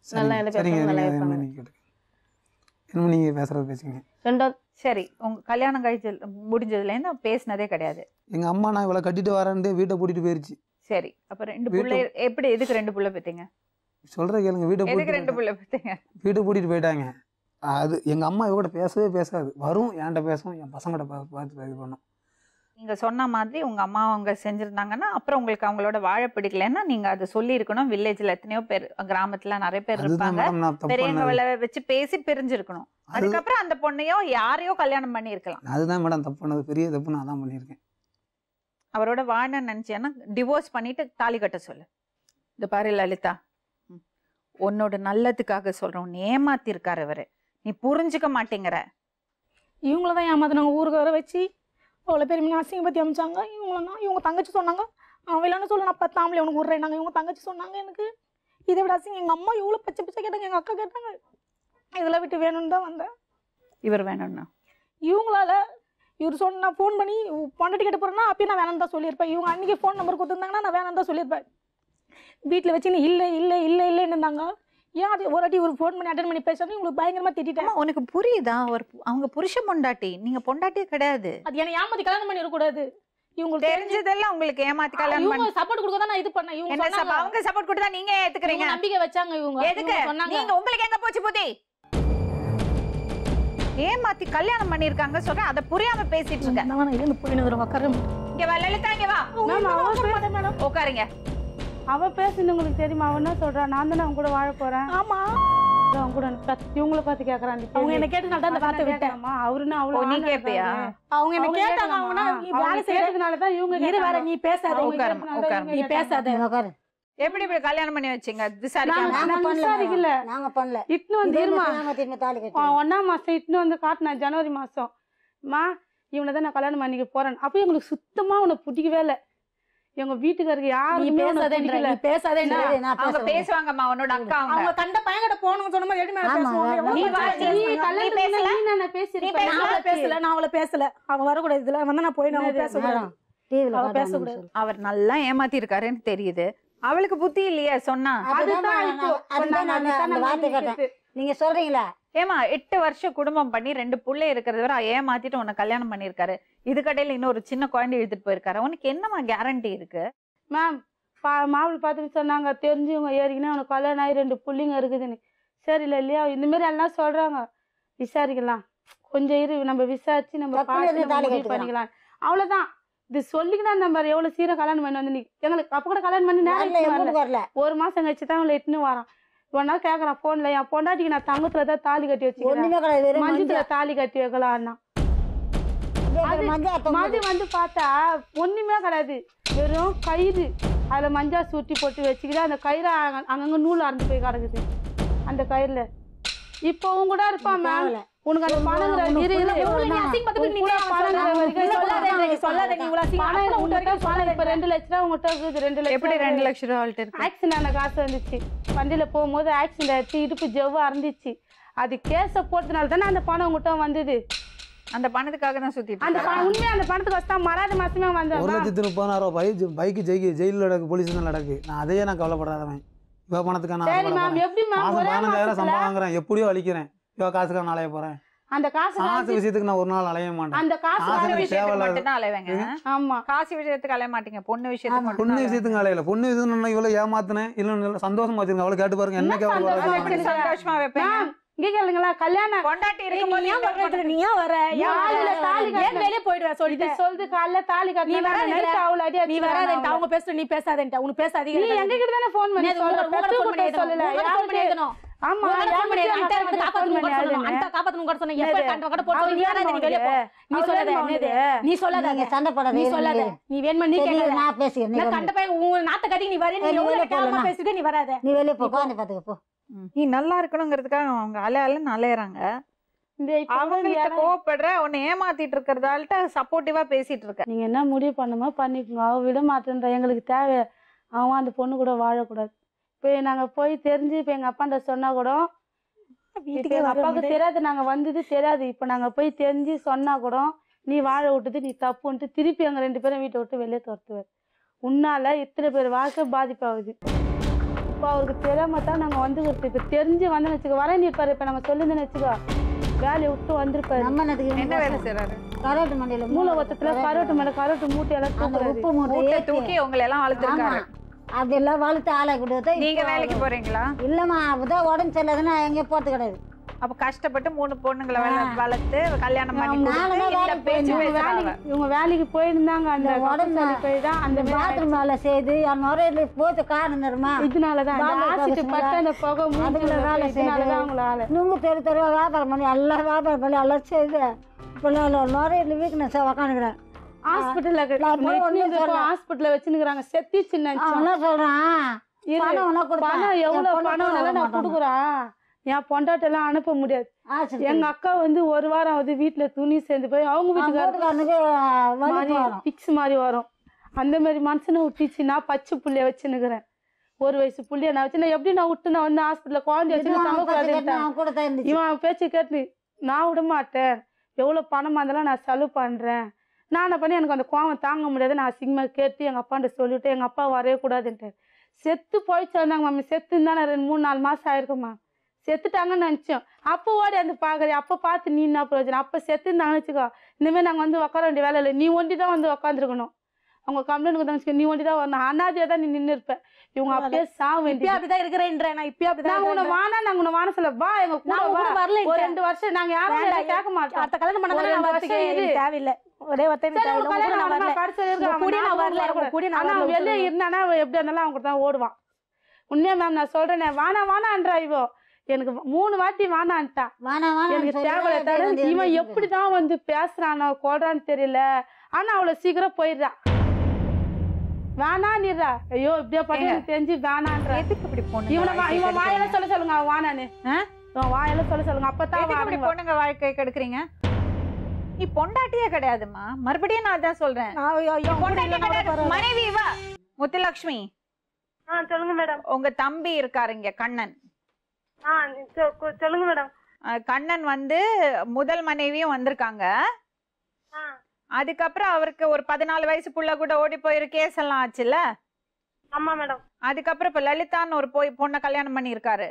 நல்லா சரிங்க எல்லாம் சரிங்க பேசுவாங்க, நல்லா நீங்கள் இருப்பாங்க. என்ன நீங்கள் கேட்டுங்க என்னமோ நீங்கள் பேசுகிறது பேசுங்க ரெண்டாவது சரி உங்க கல்யாணம் கழிச்சு முடிஞ்சதுலேருந்து பேசினதே கிடையாது எங்கள் அம்மா நான் இவ்வளோ கட்டிட்டு வரேன்ட்டு வீட்டை பூட்டிட்டு போயிருச்சு சரி அப்ப ரெண்டு வீட்டு- புள்ளை எப்படி எதுக்கு ரெண்டு புள்ள பெத்தீங்க சொல்கிற கேளுங்க வீட்டை எதுக்கு ரெண்டு பூட்டிட்டு புள்ள பெத்தீங்க வீட்டை பூட்டிட்டு போயிட்டாங்க அது எங்கள் அம்மா இவகிட்ட பேசவே பேசாது வரும் என்கிட்ட பேசும் என் பசங்கிட்ட பார்த்து பார்த்து இது பண்ணும் நீங்க சொன்ன மாதிரி உங்க அம்மா அவங்க செஞ்சிருந்தாங்கன்னா அப்புறம் உங்களுக்கு அவங்களோட வாழ பிடிக்கலன்னா நீங்க அதை சொல்லி இருக்கணும் வில்லேஜ்ல எத்தனையோ பேர் கிராமத்துல நிறைய பேர் அதுதான் இருப்பாங்க மேடம் நான் தப்பு பண்ணது பெரியவங்களை வச்சு பேசி பிரிஞ்சிருக்கணும் அது அதுக்கப்புறம் அந்த பொண்ணையோ யாரையோ கல்யாணம் பண்ணி இருக்கலாம் அதுதான் மேடம் தப்பு பண்ணது பெரிய தப்பு நான் தான் பண்ணியிருக்கேன் அவரோட வாழ நினைச்சேன்னா டிவோர்ஸ் பண்ணிட்டு தாலி கட்ட சொல்லு இந்த பாரு லலிதா ம். உன்னோட நல்லதுக்காக சொல்றோம் உன்னை ஏமாத்திருக்காரு அவரு நீ புரிஞ்சுக்க மாட்டேங்கிற இவங்கள தான் ஏமாத்தினாங்க ஊருக்கு வர வச்சு அவ்வளோ பேர் மீன் அசிங்க பற்றி அமிச்சாங்க இவங்கள தான் இவங்க தங்கச்சி சொன்னாங்க அவன் இல்லைன்னு சொல்ல நான் பத்தாமலே உனக்கு விட்றேன்னாங்க இவங்க தங்கச்சி சொன்னாங்க எனக்கு இதை விட அசிங்க எங்கள் அம்மா இவ்வளோ பச்சை பச்சை கேட்டாங்க எங்கள் அக்கா கேட்டாங்க இதெல்லாம் விட்டு வேணும்னு தான் வந்தேன் இவர் வேணும்னா இவங்களால இவர் சொன்ன நான் ஃபோன் பண்ணி பொண்டாட்டி கேட்டு போகிறேன்னா அப்பயும் நான் வேணாம் தான் சொல்லியிருப்பேன் இவங்க அன்றைக்கி ஃபோன் நம்பர் கொடுத்துருந்தாங்கன்னா நான் வேணாம் தான் சொல்லியிருப்பேன் வீட்டில் வச்சு இல்லை இல்லை இல்லை இல்லைன்னு இருந்தாங்க ஏன் அது ஒரு வாட்டி ஒரு ஃபோன் பண்ணி அட்டன் பண்ணி பேசுறாங்க இவங்களுக்கு பயங்கரமாக திட்டிட்டேன் அம்மா உனக்கு புரியுதா ஒரு அவங்க புருஷ பொண்டாட்டி நீங்க பொண்டாட்டியே கிடையாது அது என்னை ஏமாத்தி கல்யாணம் பண்ணிடக்கூடாது இவங்களுக்கு தெரிஞ்சு தெரிஞ்சதெல்லாம் உங்களுக்கு ஏமாத்தி கல்யாணம் பண்ணி இவங்க சப்போர்ட் கொடுக்க தான் நான் இது பண்ணேன் இவங்க என்ன சொன்னாங்க. சப்ப- அவங்க சப்போர்ட் கொடுத்தா நீங்க ஏத்துக்கிறீங்க இவங்க நம்பிக்கை வச்சாங்க இவங்க எதுக்கு இவங்க சொன்னாங்க நீங்க உங்களுக்கு எங்க போச்சு புத்தி ஏமாத்தி கல்யாணம் பண்ணிருக்காங்க சொல்றேன் அதை புரியாம பேசிட்டு இருக்க நான் வேணா இருந்து போய் நான் உட்கார இங்க வா லலிதா இங்க வா மேம் அவ பே- உட்காருங்க அவ பேசுனது உங்களுக்கு தெரியுமா அவ என்ன சொல்றா நான் தானே அவங்க கூட வாழ போறேன் ஆமா அவங்க கூட பத்- இவங்கள பார்த்து கேக்குறான் அவங்க என்ன கேட்டு நான் தான் அந்த வார்த்தை விட்டேன் அவருன்னு ஓ, அவ்வளவு நீ ஆனந்தம் கேப்பியா இருக்காரு. அவங்க என்ன அவங்க கேட்டாங்க கேட்கலாமா? அவங்க நீ அவங்க வேலை செய்யற கேட்டதுனால தான் இவங்க இரு வேற கேட்டாங்க. நீ பேசாத அவங்க உட்காருமா, கேட்டதுனால தான் உட்காருமா. நீ இவங்க பேசாத கேட்டாங்க. உட்காரு எப்படி இப்படி கல்யாணம் பண்ணி வச்சீங்க நாங்க- விசாரிக்காம நாங்க நான் பண்ணல விசாரிக்கல. மேடம். நாங்க பண்ணல இட்டுன்னு வந்து இதே இருமா மாதிரி நாங்க திரும்பி தாலி ஆ, கட்டி ஒண்ணாம் மாசம் இட்டுன்னு வந்து காட்டினேன் ஜனவரி மாசம் மா இவனை தான் நான் கல்யாணம் பண்ணிக்க போறேன் அப்போ எங்களுக்கு சுத்தமா உன்னை பிடிக்கவே இல்லை எங்க வீட்டுக்காருக்கு நீ யாருக்குமே உன்னை பேசாதேன்ற பிடிக்கல நீ பேசாதேன்ற சரி, நான் அவங்க பேசுறேன். பேசுவாங்கம்மா உன்னோட அக்கா அவங்க அவங்க கண்ட பையன்கிட்ட போகணும்னு சொன்ன மாதிரி எப்படி மேல ஆமா, பேசுவாங்க ஆமா. நீ எவ்வளவு வா, பிரச்சனை? நீ நீ நீ கல்யாணத்துக்கு பேசல? முன்னாடி நான் நீ பேசியிருப்பேன். நான் அவளை பேசல நான் அவளை பேசல அவ வரக்கூடாது இதுல வந்து நான் போய் நான் என்னது? பேசக்கூடாது மேடம் டிவியில் அவ பார்த்து பேசக்கூடாது. சொல்லு. அவர் நல்லா ஏமாத்தி இருக்காருன்னு தெரியுது அவளுக்கு புத்தி இல்லையா சொன்னா அதுதான் அதுதான் நான் இப்போ அதுதான் நான் சொன்னாங்க, அந்த வார்த்தை அதுதான் கேட்டேன் நீங்க சொல்றீங்களா ஏமா எட்டு வருஷம் குடும்பம் பண்ணி ரெண்டு புள்ளை இருக்கிறது வரை ஏமாத்திட்டு உன்னை கல்யாணம் பண்ணிருக்காரு இதுக்கடையில இன்னொரு சின்ன குழந்தை இழுத்துட்டு போயிருக்காரு உனக்கு என்னமா கேரண்டி இருக்கு மேம் பா மாப்பிள்ளை பார்த்துட்டு சொன்னாங்க தெரிஞ்சவங்க ஏறிக்கினா உனக்கு கல்யாணம் ஆகி ரெண்டு புள்ளிங்க இருக்குதுன்னு சரி இல்லை இல்லையா இந்த மாதிரி எல்லாம் சொல்றாங்க விசாரிக்கலாம் கொஞ்சம் இரு நம்ம விசாரிச்சு நம்ம டக்குனு பார்த்து எதுவும் நம்ம தாலி முடிவு கட்டிக்கலாம். பண்ணிக்கலாம் அவ்வளவுதான் இது சொல்லிக்கினா நம்ம எவ்வளவு சீரம் கல்யாணம் பண்ணி வந்து நீ எங்களுக்கு அப்ப கூட கல்யாணம் பண்ணி வரல நேரம் என் வரல வீட்டுக்கு வரல ஒரு மாசம் கழிச்சு தான் அவளை எட்டுன்னு வரான் ஒரு நாள் கேட்கறான் போன்ல என் பொண்டாட்டிக்கு நான் தங்கத்துல தான் தாலி கட்டி வச்சுக்கிறேன் ஒண்ணுமே கிடையாது வெறும் மஞ்சத்துல மஞ்சள் தாலி கட்டி வைக்கலான்னா அது- மஞ்சள் மது தொங்குது. வந்து பார்த்தா ஒண்ணுமே கிடையாது வெறும் கயிறு அதுல மஞ்சள் சூட்டி போட்டு வச்சுக்கிட்டு அந்த கயிறு அங்க- அங்கங்க நூல் அறுந்து போய் கிடக்குது அந்த கயிறுல இப்போ உன் கூட இருப்பான் மேம் தேவையில்ல. உனக்கு அந்த பணங்கிற இரு இரு இவ்வளவு நீ அசிங்கப்படுத்துறதுக்கு நீ உன் கூட ஏன் பணங்கிற சொல்லாத? வரைக்கும் நீ சொல்லாத, நீ சொல்லாத, நீ இவ்வளவு அசிங்கம். பணம் அப்புறம் உன்கிட்ட உன்கிட்ட பணம் இப்ப சொல்லாத. ரெண்டு லட்ச ரூபா உங்ககிட்ட இருக்குது ரெண்டு லட்சம் எப்படி ரெண்டு லட்சம் ரூபா அவள்கிட்ட இருக்கு ஆக்சிடென்ட் ஆன காசு வந்துச்சு வண்டியில போகும்போது ஆக்சிடென்ட் ஆயிடுச்சு இடுப்பு ஜவ்வு அறந்துச்சு அது கேஸ போட்டதுனால தானே அந்த பணம் உங்ககிட்ட வந்தது அந்த பணத்துக்காக தான் சுத்திட்டு அந்த இருக்காரா? பணம் உண்மையா அந்த பணத்துக்கு வச்சா மறாத மாசமே ஒரு வந்தேன் லட்சத்து முப்பதாயிரம் பைக் பைக்கு ஜெயிக்கு ஜெயிலில் நடக்கு போலீஸ் தான் நடக்கு நான் அதையே நான் கவலைப்படாதவன் இவ பணத்துக்காக நான் சரி மேம் ஆசைப்பட எப்படி மேம் மாதம் ஒரே பதினஞ்சாயிரம் மாசத்துல சம்பளம் வாங்குறேன் எப்படியோ அழிக்கிறேன் இவ காசுக்காக நான் அலைய போறேன் அந்த காசு காசு காசு- விஷயத்துக்கு நான் ஒரு நாள் அலைய மாட்டேன் அந்த காசு காசு பொண்ணு எனக்கு விஷயத்துக்கு தேவையில்லாத- மட்டும்தான் அலைவங்க ஆமா காசு விஷயத்துக்கு அலைய மாட்டீங்க பொண்ணு விஷயத்துக்கு ஆமா. மட்டும் பொண்ணு விஷயத்துக்கு அலையில பொண்ணு விஷயத்துக்கு நான் இவ்வளவு ஏமாத்தினேன் இல்லை சந்தோஷமா வச்சிருக்கேன் அவளை கேட்டு பாருங்க என்ன என்ன சந்தோஷம் கேவலம் வச்சிருக்க? சந்தோஷமா வைப்பேன் மேம் இங்க கேளுங்களா கல்யாணம் கொண்டாட்டி ஏய், இருக்கும்போது நீ ஏன் இன்னொரு வர்ற? நீ ஏன் வர? ஏன் நான் வர? இதுல தாலி ஏன் கட்டினேன். வெளியே போயிடுவ இது சொல்லிட்டு சொல்லுது காலைல தாலி நீ கட்டினா வராதேன்டா. நைட் அவ்வளவு அடி நீ அடிச்சு வராதேன்டா அவங்க பேசுற நீ பேசாதேன்டா உனக்கு பேச நீ அதிகம் எங்க கிட்ட தானே ஃபோன் பண்ணி சொல்ற பெத்து கூட சொல்லல யாருக்கு ஆமா நீ சொல்லாத நீங்க சண்டை நீ போடாதீங்க சொல்லாத இருங்க. நீ வேணுமா நீ சரி, கேட்காத நான் பேசிக்கிறேன் நீ நான் வந்து. கண்ட பையன் உன் நாத்த கட்டி நீ வரேன் நீ சரி, எவ்வளவு வெளியே கேவலமா போலாம். பேசிட்டு நீ வராத நீ வெளியே போ குழந்தை பார்த்துக்க போ நீ நல்லா இருக்கணுங்கிறதுக்காக அவங்க அலை அலைன்னு அலையறாங்க அவங்கள்ட்ட கோவப்படுற உன்னை ஏமாத்திட்டு இருக்கிறதால்ட்ட சப்போர்ட்டிவா பேசிட்டு இருக்க நீங்க என்ன முடிவு பண்ணுமோ பண்ணிக்கோங்க அவ விட மாட்டேன்ற எங்களுக்கு தேவை அவன் அந்த பொண்ணு கூட வாழக்கூடாது இப்போ நாங்க போய் தெரிஞ்சு இப்போ எங்க அப்பாண்ட சொன்னா கூட இப்போ எங்க அப்பாவுக்கு தெரியாது நாங்க வந்தது தெரியாது இப்போ நாங்க போய் தெரிஞ்சு சொன்னா கூட நீ வாழ விட்டது நீ தப்புன்ட்டு திருப்பி எங்க ரெண்டு பேரும் வீட்டை விட்டு வெளியே துரத்துவார் உன்னால இத்தனை பேர் வாழ்க்கை பாதிப்பாகுது இப்போ அவருக்கு தெரியாம தான் நாங்கள் வந்துக்கிறது இப்போ தெரிஞ்சு வந்தோம்னு வச்சுக்கோ வரேன் இருப்பாரு இப்போ நாங்கள் சொல்லியிருந்தேன்னு வச்சுக்கோ வேலையை விட்டு வந்திருப்பாரு நம்ம என்னத்துக்கு என்ன வேலை செய்றாரு கரோட்டு மண்டியில மூளை ஒத்தத்துல கரோட்டு மேலே கரோட்டு மூட்டையெல்லாம் அந்த தூக்குறாரு உப்பு மூட்டை மூட்டை ஏத்தி தூக்கி உங்களை எல்லாம் ஆமா வளர்த்துருக்காரு அப்படி எல்லாம் வளர்த்து ஆளை கொடுத்தா நீங்க வேலைக்கு போறீங்களா இல்லம்மா அப்பதான் உடம்பு சரியில்லைன்னா எங்கேயும் போறது கிடையாது அப்ப கஷ்டப்பட்டு மூணு பொண்ணுங்களை வள- வளர்த்து கல்யாணம் பண்ணி ஆமா. கொடுத்து நானும் இந்த வேலைக்கு பேச்சு இவங்க பேசுறாங்க வேலைக்கு இவங்க வேலைக்கு போயிருந்தாங்க அந்த இந்த உடம்பு உடம்பு போய் தான் அந்த அந்த பாத்ரூம் வேலை செய்து என் நுரையில போட்டு காரணம் தருமா இதனால தான் பாம்பு ஆசிட்டு கவுசுங்களா? பட்டு அந்த புகை அதுக்குள்ள மூஞ்சில வேலை போய் இதனால செய்து தான் அவங்கள ஆளு நுங்கு தெரு தெருவா வியாபாரம் பண்ணி எல்லாம் வியாபாரம் பண்ணி எல்லாம் செய்து இப்போ நுரையில வீக்னஸாக உக்காந்துக்கிறேன் ஹாஸ்பிட்டல்ல நான் போய் ஒண்ணும் சொல்லல. ஹாஸ்பிட்டல்ல வச்சிருக்காங்க செத்தி சின்ன அவன் என்ன சொல்றான் இரு. பணம் வேணா கொடுப்பேன். பணம் என் எவ்வளவு பொண்ணு பணம் கூட நான் மாட்டானா. கொடுக்குறான் என் பொண்டாட்டெல்லாம் அனுப்ப முடியாது ஆஸ்பத்திரி. எங்க அக்கா வந்து ஒரு வாரம் வந்து வீட்டுல துணி சேர்ந்து போய் அவங்க அவன் வீட்டுக்காரருக்கு வீட்டுக்காரனுக்கு வலி மாதிரி வரும் பிக்ஸ் மாதிரி வரும் அந்த மாதிரி மனுஷனை விட்டுச்சு நான் பச்சை புள்ளைய வச்சுன்னுக்குறேன் ஒரு வயசு புள்ளைய நான் வச்சு நான் எப்படி நான் விட்டு நான் வந்து ஹாஸ்பிட்டல்ல குழந்தைய வச்சு இதுவும் தங்க அவன் பத்து கட்டு கூடாதுன்ட்டான் அவன் கூட தான் இருந்துச்சு இவன் பேச்சு கேட்டு நான் விட மாட்டேன் எவ்வளோ பணமாக இருந்தாலும் நான் செலவு பண்ணுறேன் நான் என்ன பண்ணி எனக்கு அந்த கோவம் தாங்க முடியாது நான் அசிங்கமாக கேட்டு எங்கள் அப்பாண்ட சொல்லிவிட்டு எங்கள் அப்பா வரவே கூடாதுன்ட்டு செத்து போயிடுச்சாங்க மாமி செத்து இருந்தானே ரெண்டு மூணு நாலு மாதம் ஆயிருக்குமா செத்துட்டாங்கன்னு நினச்சோம் அப்போ ஓடி வந்து பார்க்குறேன் அப்போ பார்த்து நீ என்ன பிரயோஜனம் அப்போ செத்து இருந்தாங்கன்னு வச்சுக்கோ இனிமேல் நாங்கள் வந்து உட்கார வேண்டிய வேலை இல்லை நீ ஒண்டி தான் வந்து உட்காந்துருக்கணும் அவங்க கம்ப்ளைண்ட் கொடுத்தாங்க நீ ஒண்டி தான் வரணும் அனாதையாக தான் நீ நின்று இருப்ப இவங்க அப்படியே சாக இப்பயும் வேண்டிய அப்படிதான் இருக்கிறேன்ற நான் இப்பயும் அப்படிதான் நாங்க உன்னை இருக்கிறேன். வானா நாங்க உன்னை வான சொல்ல வா எங்க கூட நான் உங்க வா கூட வரல ஒரு இங்க. ரெண்டு வருஷம் நாங்க யாரும் வேண்டாம், எல்லாம் கேட்க மாட்டோம் அடுத்த கல்யாணம் பண்ணா ஒரு நான் ரெண்டு வரத்துக்கு வருஷம் இரு. எனக்கு தேவையில்லை ஒரே ஒருத்தர் எனக்கு சரி, தேவையில்லை. உன் உங்க கூட கல்யாணம் நான் ஆனமா வரல. கடைசி வரைக்கும் உங்க அவன் கூடயே நான் ஞாபகம் வரல, வரக்கூடாது. உங்க கூடயே நான் ஆனா அவன் வரல, வெளியே விட்டுருங்க. இருந்தானா அவன் எப்படி இருந்தாலும் அவங்க தான் ஓடுவான் உண்மையா மேம் நான் சொல்றேனே வானா வானான்றா இவோ எனக்கு மூணு வாட்டி வானான்ட்டா வானா வானா எனக்கு தேவையில்ல தவிர இவன் எப்படிதான் வந்து பேசுறானோ கொள்றான்னு தெரியல ஆனா அவளை சீக்கிரம் போயிடுறா வேணான்னுறா ஐயோ இப்படியே பண்ணி ஏங்க. எனக்கு தெரிஞ்சு வேணான்றா எதுக்கு இப்படி பொண்ணுங்க இவனை வா- வாழ்க்கைய இவன் வாயால கெடுக்குறீங்க? சொல்ல சொல்லுங்க அவன் வானானு ஆ? இவன் வாயால சொல்ல சொல்லுங்க அப்பதான் எதுக்கு அவன் இப்படி அடங்குவா. பொண்ணுங்க வாழ்க்கை கெடுக்குறீங்க நீ பொண்டாட்டியே கிடையாதும்மா மறுபடியும் நான் அதான் சொல்றேன் நான் ஐயோ, ஐயோ, உங்க கூட பொண்டாட்டி இல்லைன்னா கூட கிடையாது பரவாயில்ல. மனைவி வா முத்துலட்சுமி ஆ சொல்லுங்க மேடம் உங்க தம்பி இருக்காரு இங்க கண்ணன் ஆ சொ- கொ- சொல்லுங்க மேடம் அஹ் கண்ணன் வந்து முதல் மனைவியும் வந்திருக்காங்க ஆ அதுக்கப்புறம் அவருக்கு ஒரு பதினாலு வயசு புள்ள கூட ஓடி போயிரு கேஸ் எல்லாம் ஆச்சுல்ல ஆமா மேடம் அதுக்கப்புறம் இப்ப லலிதான்னு ஒரு போய் பொண்ணை கல்யாணம் பண்ணியிருக்காரு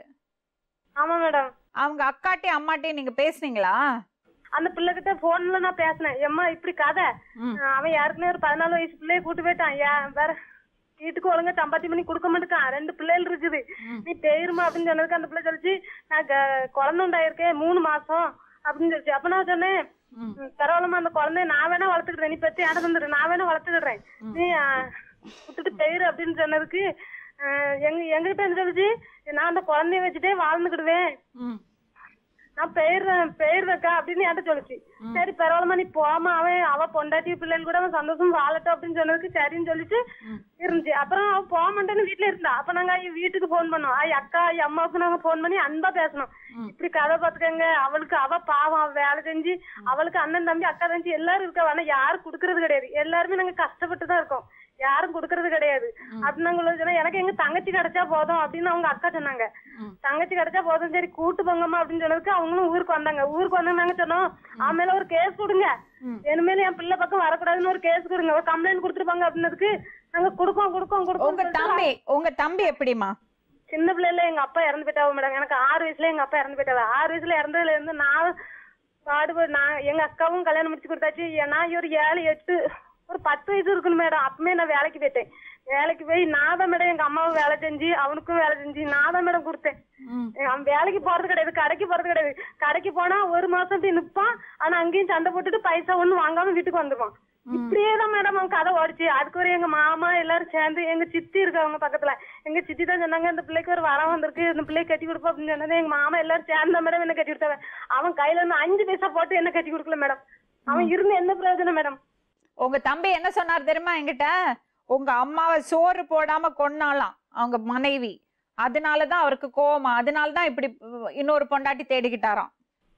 ஆமா மேடம் அவங்க அக்காட்டையும் அம்மாட்டையும் நீங்க பேசுனீங்களா அந்த பிள்ளைகிட்ட போன்ல நான் பேசினேன் எம்மா இப்படி கதை ம். ஆ, அவன் யாருக்குமே ஒரு பதினாலு வயசு பிள்ளைய கூட்டு போயிட்டான் ஏன் வேற வீட்டுக்கு ஒழுங்கா சம்பாத்தி பண்ணி கொடுக்க மாட்டேக்கான் ரெண்டு பிள்ளைகள் இருக்குது நீ பேருமா அப்படின்னு சொன்னதுக்கு அந்த பிள்ளை சொல்லிச்சு நான் க- குழந்தை உண்டாயிருக்கேன் மூணு மாசம் அப்படின்னு சொல்லிச்சு அப்ப நான் சொன்னேன் ம். ம், பரவாயில்லம்மா அந்த குழந்தைய நான் வேணா வளர்த்துக்கிட்டேன் நீ பத்தி இடம் தந்துடு நான் வேணா வளர்த்துக்கிடுறேன் நீ ஆ, விட்டுட்டு போயிரு அப்படின்னு சொன்னதுக்கு ஆ, எங்க எங்ககிட்ட என்ன சொல்லுச்சு நான் அந்த குழந்தைய வச்சுட்டே வாழ்ந்துக்கிடுவேன் ம். நான் பெயர்றேன் பெயர்றக்கா அப்படின்னு என்கிட்ட சொல்லுச்சு சரி பரவாயில்லம்மா நீ போமா அவன் அவ பொண்டாட்டி பிள்ளைகள் கூட அவன் சந்தோஷம் வாழட்டும் அப்படின்னு சொன்னதுக்கு சரின்னு சொல்லிட்டு இருந்துச்சு அப்புறம் அவ போக மாட்டேன்னு வீட்டுல இருந்தா அப்ப நாங்க ஐயா வீட்டுக்கு போன் பண்ணோம் ஐயா அக்கா ஐயா அம்மாவுக்கு நாங்க போன் பண்ணி அன்பா பேசணும் இப்படி கதை பாத்துக்கங்க அவளுக்கு அவ பாவம் அவ வேலை செஞ்சு அவளுக்கு அண்ணன் தம்பி அக்கா தம்பி எல்லாரும் இருக்கா ஆனா யாரும் குடுக்கறது கிடையாது எல்லாருமே நாங்க கஷ்டப்பட்டு தான் இருக்கோம் யாரும் குடுக்கறது கிடையாது அப்படின்னு நாங்க சொன்னா எனக்கு எங்க தங்கச்சி கிடைச்சா போதும் அப்படின்னு அவங்க அக்கா சொன்னாங்க தங்கச்சி கிடைச்சா போதும் சரி கூட்டு போங்கம்மா அப்படின்னு சொன்னதுக்கு அவங்களும் ஊருக்கு வந்தாங்க ஊருக்கு வந்து நாங்க சொன்னோம் அவன் மேல ஒரு கேஸ் கொடுங்க இனிமேல் என் பிள்ளை பக்கம் வரக்கூடாதுன்னு ஒரு கேஸ் கொடுங்க ஒரு கம்ப்ளைண்ட் கொடுத்துருப்பாங்க அப்படின்னதுக்கு நாங்க கொடுக்கோம் கொடுக்கோம் உங்க கொடுக்கோம் தம்பி உங்க தம்பி எப்படிமா சின்ன பிள்ளைல எங்க அப்பா இறந்து போயிட்டாவ மேடம் எனக்கு ஆறு வயசுல எங்க அப்பா இறந்து போயிட்டாவ ஆறு வயசுல இறந்ததுல இருந்து நான் பாடுபடு நான் எங்க அக்காவும் கல்யாணம் முடிச்சு கொடுத்தாச்சு நான் ஒரு ஏழு எட்டு ஒரு பத்து வயசு இருக்கணும் மேடம் அப்பவே நான் வேலைக்கு போயிட்டேன் வேலைக்கு போய் நான் தான் மேடம் எங்க அம்மாவும் வேலை செஞ்சு அவனுக்கும் வேலை செஞ்சு நான் தான் மேடம் கொடுத்தேன் அவன் வேலைக்கு போறது கிடையாது கடைக்கு போறது கிடையாது கடைக்கு போனா ஒரு மாசம் போய் நிப்பான் ஆனா அங்கேயும் சண்டை போட்டுட்டு பைசா ஒண்ணும் வாங்காம வீட்டுக்கு வந்துருவான் இப்படியே தான் மேடம் அவன் கதை ஓடிச்சு அதுக்கு ஒரு எங்க மாமா எல்லாரும் சேர்ந்து எங்க சித்தி இருக்கு அவங்க பக்கத்துல எங்க சித்தி தான் சொன்னாங்க இந்த பிள்ளைக்கு ஒரு வரம் வந்திருக்கு இந்த பிள்ளைய கட்டி கொடுப்போம் அப்படின்னு சொன்னது எங்க மாமா எல்லாரும் சேர்ந்த மேடம் என்ன கட்டி கொடுத்தாங்க அவன் கையில இருந்து அஞ்சு பைசா போட்டு என்ன கட்டி கொடுக்கல மேடம் அவன் இருந்து என்ன பிரயோஜனம் மேடம் உங்க தம்பி என்ன சொன்னார் தெரியுமா என்கிட்ட உங்க அம்மாவை சோறு போடாம கொன்னாலாம் அவங்க மனைவி அதனாலதான் அவருக்கு கோவமா அதனாலதான் இப்படி அஹ், இன்னொரு பொண்டாட்டி தேடிக்கிட்டாராம்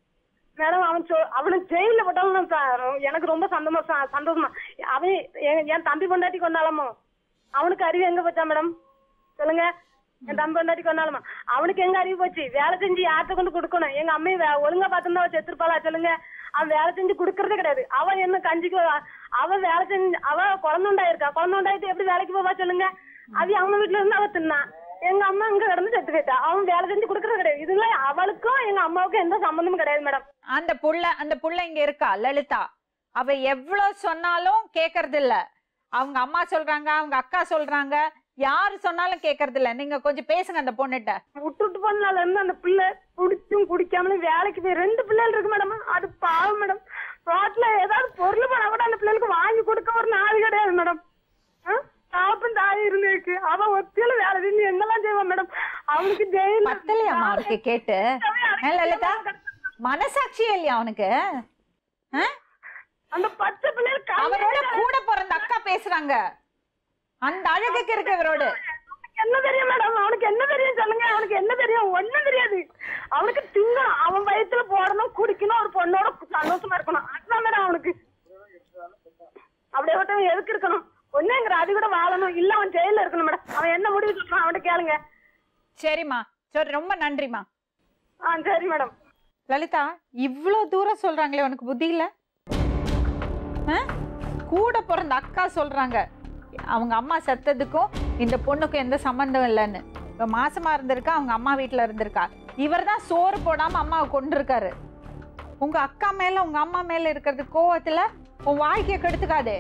மேடம் அவன் சொ- அவனை ஜெயில போட்டாலும் சார் எனக்கு ரொம்ப சந்தோஷமா சந்தோஷமா அவன் என் என் தம்பி பொண்டாட்டி கொண்டாலமோ அவனுக்கு அறிவு எங்க போச்சா மேடம் சொல்லுங்க என் தம்பி பொண்டாட்டி கொண்டாலுமா அவனுக்கு எங்க அறிவு போச்சு வேலை செஞ்சு யார்கிட்ட கொண்டு கொடுக்கணும் எங்க அம்மையை வே- ஒழுங்கா பார்த்துருந்தா அவ செத்துருப்பாளா சொல்லுங்க அவன் வேலை செஞ்சு கொடுக்கறதே கிடையாது அவன் என்ன கஞ்சிக்கு வ- அவ வேலை செஞ்சு அவ குழந்தை உண்டாயிருக்கா குழந்தை உண்டாயிட்டு எப்படி வேலைக்கு போவா சொல்லுங்க அது அவங்க வீட்டுல இருந்து அவ தின்னா எங்க அம்மா இங்க கிடந்து செத்து போயிட்டா அவன் வேலை செஞ்சு கொடுக்கறது கிடையாது இதுல அவளுக்கும் எங்க அம்மாவுக்கும் எந்த சம்பந்தமும் கிடையாது மேடம் அந்த புள்ள அந்த புள்ள இங்க இருக்கா லலிதா அவ எவ்வளவு சொன்னாலும் கேக்குறது இல்ல அவங்க அம்மா சொல்றாங்க அவங்க அக்கா சொல்றாங்க யாரு சொன்னாலும் கேக்குறது இல்ல நீங்க கொஞ்சம் பேசுங்க அந்த பொண்ணுகிட்ட விட்டுட்டு போனால இருந்து அந்த பிள்ளை குடிச்சும் குடிக்காமலும் வேலைக்கு போய் ரெண்டு பிள்ளைகள் இருக்கு மேடம் அது பாவம் மேடம் ரோட்ல ஏதாவது பொருள் போனா கூட அந்த பிள்ளைகளுக்கு வாங்கி கொடுக்க ஒரு நாள் கிடையாது மேடம் சாப்பும் தாய் இருந்திருக்கு அவ ஒத்தியில வேலை செஞ்சு என்னெல்லாம் செய்வான் மேடம் அவனுக்கு ஜெயில் பத்தலையாமா அவருக்கு கேட்டு ஏன் லலிதா மனசாட்சியே இல்லையா அவனுக்கு ஆ? அந்த பச்சை பிள்ளைகள் அவரோட கூட பிறந்த அக்கா பேசுறாங்க அந்த அழகுக்கு இருக்கு இவரோட என்ன தெரியும் மேடம் அவனுக்கு என்ன தெரியும் சொல்லுங்க அவனுக்கு என்ன தெரியும் ஒண்ணும் தெரியாது அவனுக்கு திங்கணும் அவன் வயித்துல போடணும் குடிக்கணும் ஒரு பொண்ணோட சந்தோஷமா இருக்கணும் அதுதான் மேடம் அவனுக்கு அப்படியே ஒருத்தவன் எதுக்கு இருக்கணும் ஒண்ணுங்கிற அது கூட வாழணும் இல்ல அவன் ஜெயில இருக்கணும் மேடம் அவன் என்ன முடிவு சொல்றான் அவன்கிட்ட கேளுங்க சரிம்மா சரி ரொம்ப நன்றிம்மா ஆ சரி மேடம் லலிதா இவ்ளோ தூரம் சொல்றாங்களே உனக்கு புத்தி இல்ல ஆ? கூட பிறந்த அக்கா சொல்றாங்க அவங்க அம்மா செத்ததுக்கும் இந்த பொண்ணுக்கும் எந்த சம்பந்தம் இல்லைன்னு இப்ப மாசமா இருந்திருக்கா அவங்க அம்மா வீட்டுல இருந்திருக்கா இவர் தான் சோறு போடாம அம்மாவை கொண்டிருக்காரு உங்க அக்கா மேல உங்க அம்மா மேல இருக்கிறது கோவத்துல உன் வாழ்க்கைய கெடுத்துக்காதே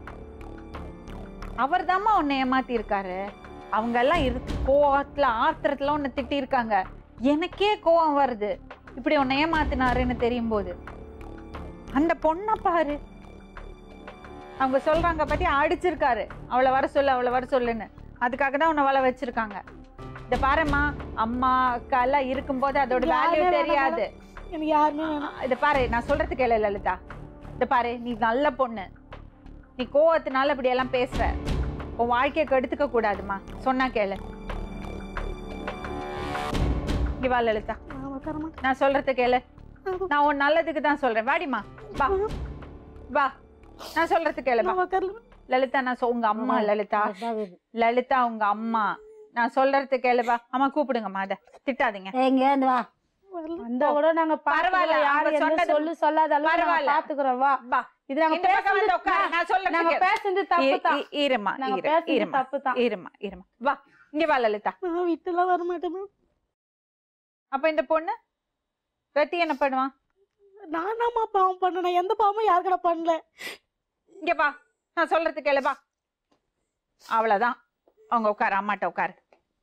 அவர் தாம்மா உன்னை ஏமாத்தி இருக்காரு அவங்க எல்லாம் இருக்கு கோவத்துல ஆத்திரத்துல உன்னை திட்டி இருக்காங்க எனக்கே கோவம் வருது இப்படி உன்னை ஏமாத்தினாருன்னு தெரியும் போது அந்த பொண்ணை பாரு அவங்க சொல்றாங்க பத்தி அடிச்சிருக்காரு அவளை வர சொல்லு அவளை வர சொல்லுன்னு அதுக்காக தான் உன்னை வள வச்சிருக்காங்க இந்த பாரும்மா அம்மா அக்கா எல்லாம் இருக்கும்போது அதோட வேல்யூ யாருமே வேணாம் தெரியாது எனக்கு யாருமே வேணாம் இத பாரு நான் சொல்றது கேளு லலிதா இத பாரு நீ நல்ல பொண்ணு நீ கோவத்தினால இப்படி எல்லாம் பேசுற உன் வாழ்க்கையை கெடுத்துக்க கூடாதுமா சொன்னா கேளு இங்க வா லலிதா நான் உட்கார மாட்டேன் நான் சொல்றது கேளு நான் உன் நல்லதுக்கு தான் சொல்றேன் வாடிமா வா வா நான் சொல்றது கேளு வா நான் உட்காரல லலிதா நான் சொ- உங்க அம்மா லலிதா லலிதா உங்க அம்மா நான் சொல்றது கேளு வா அம்மா கூப்பிடுங்கம்மா அத திட்டாதீங்க எங்க இருந்து வா வந்தா கூட நாங்க பரவாயில்ல, பாத்துக்கிறோம். யாரு அவங்க எந்த சொன்னது- சொல்லு சொல்லாத அளவுக்கு நாங்க பரவாயில்ல. பாத்துக்கிறோம் வா வா இது நாங்க இந்த பக்கம் வந்து பேசுறது உட்காரு. நான் சொல்றது நாங்க கேளு. பேசுறது தப்பு தான் இ- இ- இருமா நாங்க இரு பேசுறது இருமா தப்பு தான் இருமா இருமா வா இங்க வா லலிதா நான் வீட்டுல வர மாட்டேன் மேம் அப்ப இந்த பொண்ணு ரத்தி என்ன பண்ணுவான் நானாமா பாவம் பண்ண நான் எந்த பாவமும் யாருக்கட பண்ணல இங்க வா நான் சொல்றது கேளு வா அவ்வளவுதான் அவங்க உட்காரு அம்மாட்ட உட்காரு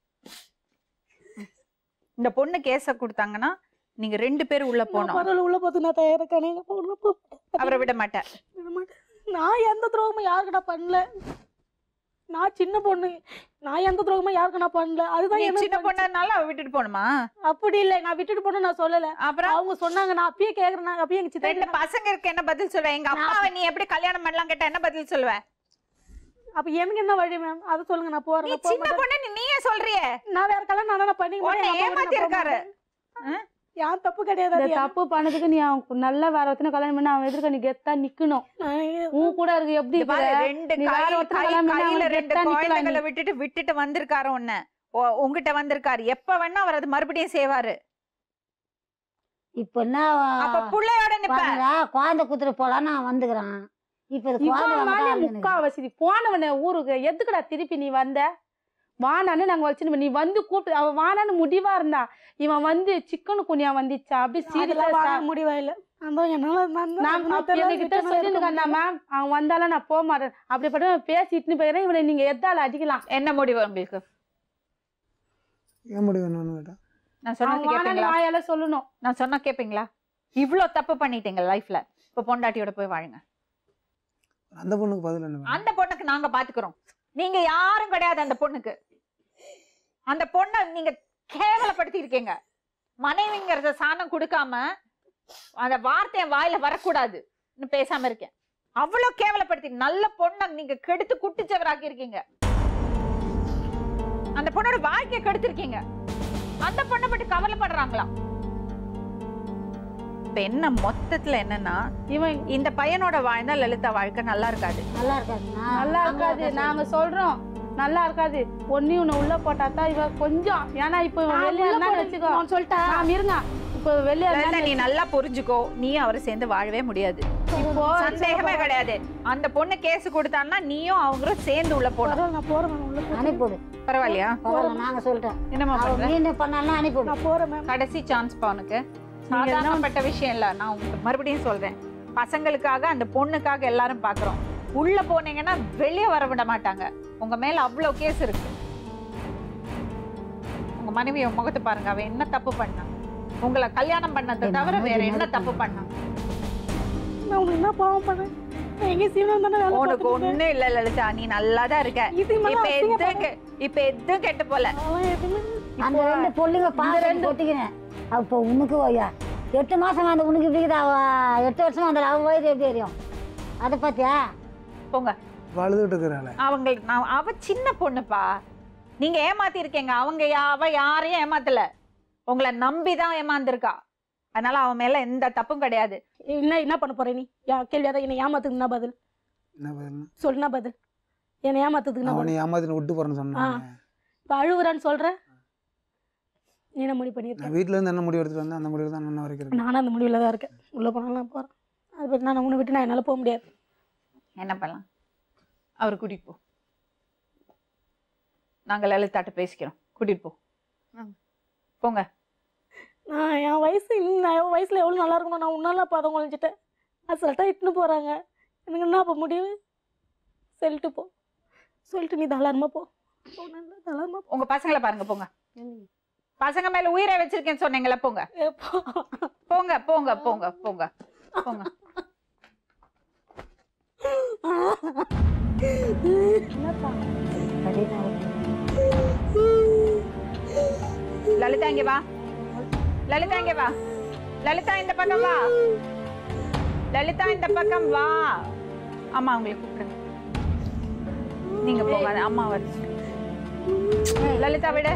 இந்த பொண்ணு கேஸ கொடுத்தாங்கன்னா நீங்க ரெண்டு பேரும் உள்ள நான் போனோம் பரவாயில்ல உள்ள பார்த்து நான் தயாரிக்கானே உள்ள போ அவரை விட மாட்டேன் விட மாட்டேன். நான் எந்த துரோகமும் யாருக்கடா பண்ணல நான் சின்ன பொண்ணு நான் எந்த துரோகமும் யாருக்கு நான் பண்ணல அதுதான் நீ எனக்கு சின்ன பண்ணுச்சு. பொண்ணால அவ விட்டுட்டு போகணுமா அப்படி இல்லை நான் விட்டுட்டு போன நான் சொல்லல அப்புறம் அவங்க சொன்னாங்க நான் அப்பயே கேக்குறேன் நான் அப்பயே எங்க ரெண்டு சித்தா பசங்க இருக்கு என்ன பதில் சொல்லுவ எங்க அப்பாவை நீ எப்படி கல்யாணம் பண்ணலாம் கேட்டா என்ன பதில் சொல்லுவ அப்ப எனக்கு என்ன வழி மேம் அதை சொல்லுங்க நான் போறேன் நீ நான் போக சின்ன மாட்டேன். பொண்ணு நீ நீயே சொல்றியே நான் வேற கல்யாணம் நானா நான் பண்ணிக்க உன்னை மாட்டேன். எங்க அம்மா ஏமாத்தி வீட்டுக்கு நான் போக இருக்காரு. மாட்டேன். யான் தப்பு கிடையாது இந்த அது என் தப்பு பண்ணதுக்கு நீ அவன் நல்லா வேற ஒருத்தனை கல்யாணம் பண்ணி அவன் எதிர்க்க நீ கெத்தா நிக்கணும் நான் உன் கூட இருக்கு எப்படி இது பாரு, இருக்கிற? ரெண்டு நீ வேற கை- ஒருத்தனை கை- கல்யாணம் பண்ணி கையில அவனுக்கு ரெண்டு கெத்தா நிக்கலாம் குழந்தைகளை நீ. விட்டுட்டு விட்டுட்டு வந்திருக்காரு உன்னை உ- உன்கிட்ட வந்திருக்காரு எப்ப வேணா அவர் அது மறுபடியும் செய்வாரு இப்ப என்ன அப்ப புள்ளையோட நிப்ப பாருங்க குழந்தை குத்துட்டு போலாம் நான் வந்துக்கிறேன் இப்ப இது இவன் குழந்தை மேலே வந்து முக்கா வசதி போனவனே ஊருக்கு எதுக்குடா திருப்பி நீ வந்த வானான்னு நாங்க வச்சுட்டு நீ வந்து கூப்பிட்டு அவன் வானான்னு முடிவா இருந்தா இவன் வந்து சிக்கனு குனியா வந்துச்சா அப்படி அதெல்லாம் வாங்க சீரியஸா முடிவா இல்ல அதான் என்னால நான் நான் நான் அப்ப என்கிட்ட விட்டு சொல்லிருக்கா மேம் அவன் வந்தாலும் நான் போக மாட்டேன் அப்படிப்பட்ட பேசிட்டு போயிடுறேன் இவனை நீங்க எதால அடிக்கலாம் என்ன முடிவு உங்களுக்கு ஏன் முடிவு என்னன்னு கேட்டா நான் அவன் சொன்னது வானான்னு கேப்பீங்களா வாயால சொல்லணும் நான் சொன்னா கேப்பீங்களா இவ்ளோ தப்பு பண்ணிட்டீங்க லைஃப்ல இப்ப பொண்டாட்டியோட போய் வாழுங்க அந்த பொண்ணுக்கு பதில் என்ன வேணும்? அந்த பொண்ணுக்கு நாங்க பாத்துக்கிறோம் நீங்க யாரும் கிடையாது அந்த பொண்ணுக்கு அந்த பொண்ணை நீங்க கேவலப்படுத்தி இருக்கீங்க மனைவிங்கிறத சாணம் கொடுக்காம அந்த வார்த்தை என் வாயில வரக்கூடாது பேசாம இருக்கேன் அவ்வளவு கேவலப்படுத்தி நல்ல பொண்ணை நீங்க கெடுத்து குட்டிச்சவராக்கி இருக்கீங்க அந்த பொண்ணோட வாழ்க்கையை கெடுத்திருக்கீங்க அந்த பொண்ணை பற்றி கவலைப்படுறாங்களாம் இப்ப என்ன மொத்தத்துல என்னன்னா இவன் இந்த பையனோட வாழ்ந்தா லலிதா வாழ்க்கை நல்லா இருக்காது நல்லா இருக்காதுண்ணா நல்லா இருக்காது நாங்க சொல்றோம் நல்லா இருக்காது ஒன்னையும் உன்னை உள்ள போட்டா தான் இவ கொஞ்சம் ஏன்னா இப்போ இவன் வெளியே இருந்தான்னு வச்சுக்கோ நான் சொல்லிட்டேன் நான் இருங்க இப்போ வெளியே லலிதா, நீ நல்லா புரிஞ்சுக்கோ நீ அவரை சேர்ந்து வாழவே முடியாது இப்போ சந்தேகமே கிடையாது அந்த பொண்ணு கேஸ் கொடுத்தான்னா நீயும் அவங்களும் சேர்ந்து உள்ள போடணும் நான் போகிறேன் மேம் உள்ள போறேன். அனுப்பிவிடு பரவாயில்லையா பரவாயில்ல நாங்கள் சொல்லிட்டோம் என்னம்மா அவள் பண்ற மீன் பண்ணாலும் அனுப்பிவிடு நான் போகிறேன் மேம் கடைசி சான்ஸ் பா உனக்கு சாதாரணப்பட்ட விஷயம் இல்ல நான் உங்களுக்கு மறுபடியும் சொல்றேன் பசங்களுக்காக அந்த பொண்ணுக்காக எல்லாரும் பாக்குறோம் உள்ள போனீங்கன்னா வெளியே வர விட மாட்டாங்க உங்க மேல அவ்வளவு கேஸ் இருக்கு உங்க மனைவி உன் முகத்தை பாருங்க அவ என்ன தப்பு பண்ணா உங்களை கல்யாணம் பண்ணதை தவிர வேற என்ன தப்பு பண்ணா நான் உனக்கு என்ன பாவம் பண்ணேன் நான் எங்கேயும் சீவனம் தானே வேலை உனக்கு பார்த்துட்டு ஒண்ணும் இல்ல லலிதா நீ நல்லா தான் இருக்க இதுக்கு மேல இப்ப அசிங்கப்பட- எதுவும் கெ- இப்ப எதுவும் கெட்டு போல அவன் எதுவுமே அந்த ரெண்டு பொண்ணுங்க பாத்து கொட்டிக்கிறேன் அப்போ உனக்கு ஓய்யா எட்டு மாசம் அந்த உனக்கு இப்படி இருக்குது. அவ எட்டு வருஷம் அந்த அவ வயிறு எப்படி தெரியும் அதை பார்த்தியா போங்க அழுதுகிட்டு இருக்கிறாள் அவங்களுக்கு நான் அவ சின்ன பொண்ணுப்பா நீங்க ஏமாத்தி இருக்கீங்க அவங்க யா- அவ யாரையும் ஏமாத்தல உங்களை நம்பி தான் ஏமாந்துருக்கா அதனால அவன் மேல எந்த தப்பும் கிடையாது என்ன என்ன பண்ண போற நீ யா கேள்வி அதான் என்னை ஏமாத்துக்கு என்ன பதில் என்ன பதில் சொல்லுனா பதில் என்னை ஏமாத்துறதுக்கு என்ன அவனை பதில் ஏமாத்தின்னு விட்டு போறேன்னு சொன்னாங்க இப்போ அழுவுறான்னு சொல்ற நீ என்ன முடிவு பண்ணியிருக்க நான் வீட்டுல இருந்து என்ன முடிவு எடுத்துட்டு வந்தேன் அந்த முடிவு தான் இன்ன வரைக்கும் இருக்கு நானும் அந்த முடிவில் தான் இருக்கேன் உள்ளே போனாலும் நான் போகிறேன் அது பற்றி நான் உன்னை விட்டு நான் என்னால் போக முடியாது என்ன பண்ணலாம் அவர் கூட்டிட்டு போ நாங்க லலிதாட்ட பேசிக்கிறோம் கூட்டிட்டு போ போங்க நான் என் வயசு இன்னும் நான் என் வயசில் எவ்வளோ நல்லா இருக்கணும் நான் உன்னால பதம் குழஞ்சிட்டேன் அசல்ட்டாக இட்டுன்னு போகிறாங்க எனக்கு என்ன அப்போ முடிவு சொல்லிட்டு போ சொல்லிட்டு நீ தளரமாக போ போ, நல்லா தளரமாக உங்க பசங்களை பாருங்க போங்க பசங்க மேல உயிரை வச்சிருக்கேன்னு சொன்னீங்களா போங்க போ போங்க போங்க போங்க போங்க போங்க லலிதா இங்க வா லலிதா இங்க வா லலிதா இந்த பக்கம் வா லலிதா இந்த பக்கம் வா அம்மா உங்களை கூப்பிடுங்க நீங்க போங்க அம்மா வச்சு லலிதா விடு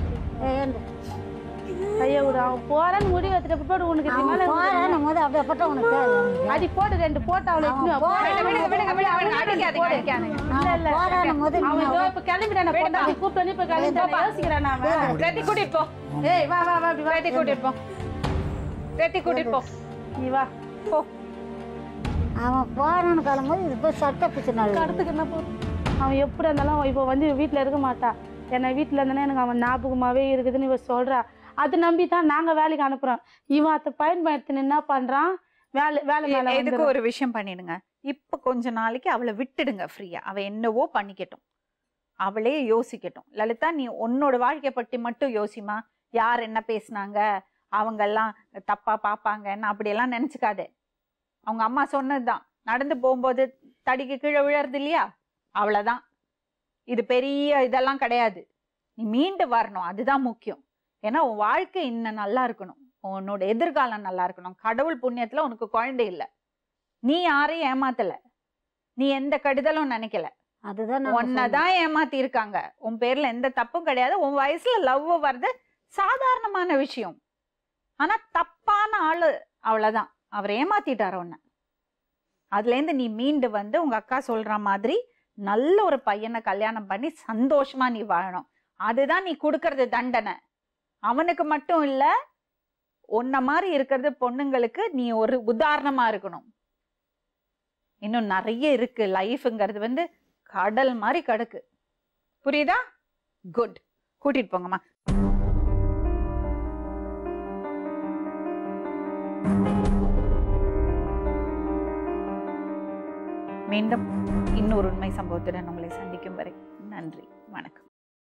ஐயா விடு அவன் போறான்னு முடிவு எடுத்துட்டு பிற்பாடு உனக்கு இது மேல போறேன் போது அப்படியே பட்ட உனக்கு தேவை. அடி போட்டு ரெண்டு போட்டு அவளை அவன் இட்டுன்னு வா. போறான் விடுங்க விடுங்க விடுங்க விடுங்க அடிக்காதீங்க அடிக்காதீங்க அவன் போறான் போது நீ அவன் இதோ இப்ப கிளம்பிட்டான பொண்டாட்டி கூப்பிட்டு வந்து இப்ப கிளம்பிட்டான யோசிக்கிறான் அவன் ரெட்டி கூட்டிட்டு போ ஏய் வா வா வா இப்படி வா ரெட்டி கூட்டிட்டு போ ரெட்டி கூட்டிட்டு போ நீ வா போ அவன் போறான்னு கிளம்பும்போது இது போய் சட்டை பிடிச்சி நல்ல கடத்துக்கு என்ன போ அவன் எப்படி இருந்தாலும் இப்போ வந்து வீட்டில் இருக்க மாட்டா என்னை வீட்டில் இருந்தேன்னா எனக்கு அவன் ஞாபகமாகவே இருக்குதுன்னு இவ சொல்கிறா அது நம்பி தான் நாங்கள் வேலைக்கு அனுப்புகிறோம் இவன் அதை பயன்படுத்தின்னு என்ன பண்ணுறான் வேலை வேலை மேலே எதுக்கு ஒரு விஷயம் பண்ணிடுங்க இப்ப கொஞ்ச நாளைக்கு அவளை விட்டுடுங்க ஃப்ரீயா அவ என்னவோ பண்ணிக்கட்டும் அவளே யோசிக்கட்டும் லலிதா நீ உன்னோட வாழ்க்கைய பற்றி மட்டும் யோசிமா யார் என்ன பேசுனாங்க அவங்கெல்லாம் தப்பா பார்ப்பாங்கன்னு அப்படியெல்லாம் நினைச்சுக்காதே அவங்க அம்மா சொன்னதுதான் நடந்து போகும்போது தடிக்கு கீழே விழறது இல்லையா அவ்வளவுதான் இது பெரிய இதெல்லாம் கிடையாது நீ மீண்டு வரணும் அதுதான் முக்கியம் ஏன்னா உன் வாழ்க்கை இன்னும் நல்லா இருக்கணும் உன்னோட எதிர்காலம் நல்லா இருக்கணும் கடவுள் புண்ணியத்துல உனக்கு குழந்தை இல்லை நீ யாரையும் ஏமாத்தல நீ எந்த கெடுதலும் நினைக்கல அதுதான் நாங்க சொன்னோம். உன்னதான் ஏமாத்தி இருக்காங்க உன் பேர்ல எந்த தப்பும் கிடையாது உன் வயசுல லவ் வர்றது சாதாரணமான விஷயம் ஆனா தப்பான ஆளு அவ்வளவுதான் அவர் ஏமாத்திட்டார் உன்னை அதுல இருந்து நீ மீண்டு வந்து உங்க அக்கா சொல்ற மாதிரி நல்ல ஒரு பையனை கல்யாணம் பண்ணி சந்தோஷமா நீ வாழணும் அதுதான் நீ கொடுக்கறது தண்டனை அவனுக்கு மட்டும் இல்ல உன்ன மாதிரி இருக்கிறது பொண்ணுங்களுக்கு நீ ஒரு உதாரணமா இருக்கணும் இன்னும் நிறைய இருக்கு லைஃப்ங்கிறது வந்து கடல் மாதிரி கிடக்கு புரியுதா குட் கூட்டிட்டு போங்கம்மா மீண்டும் இன்னொரு உண்மை சம்பவத்துடன் உங்களை சந்திக்கும் வரை நன்றி வணக்கம்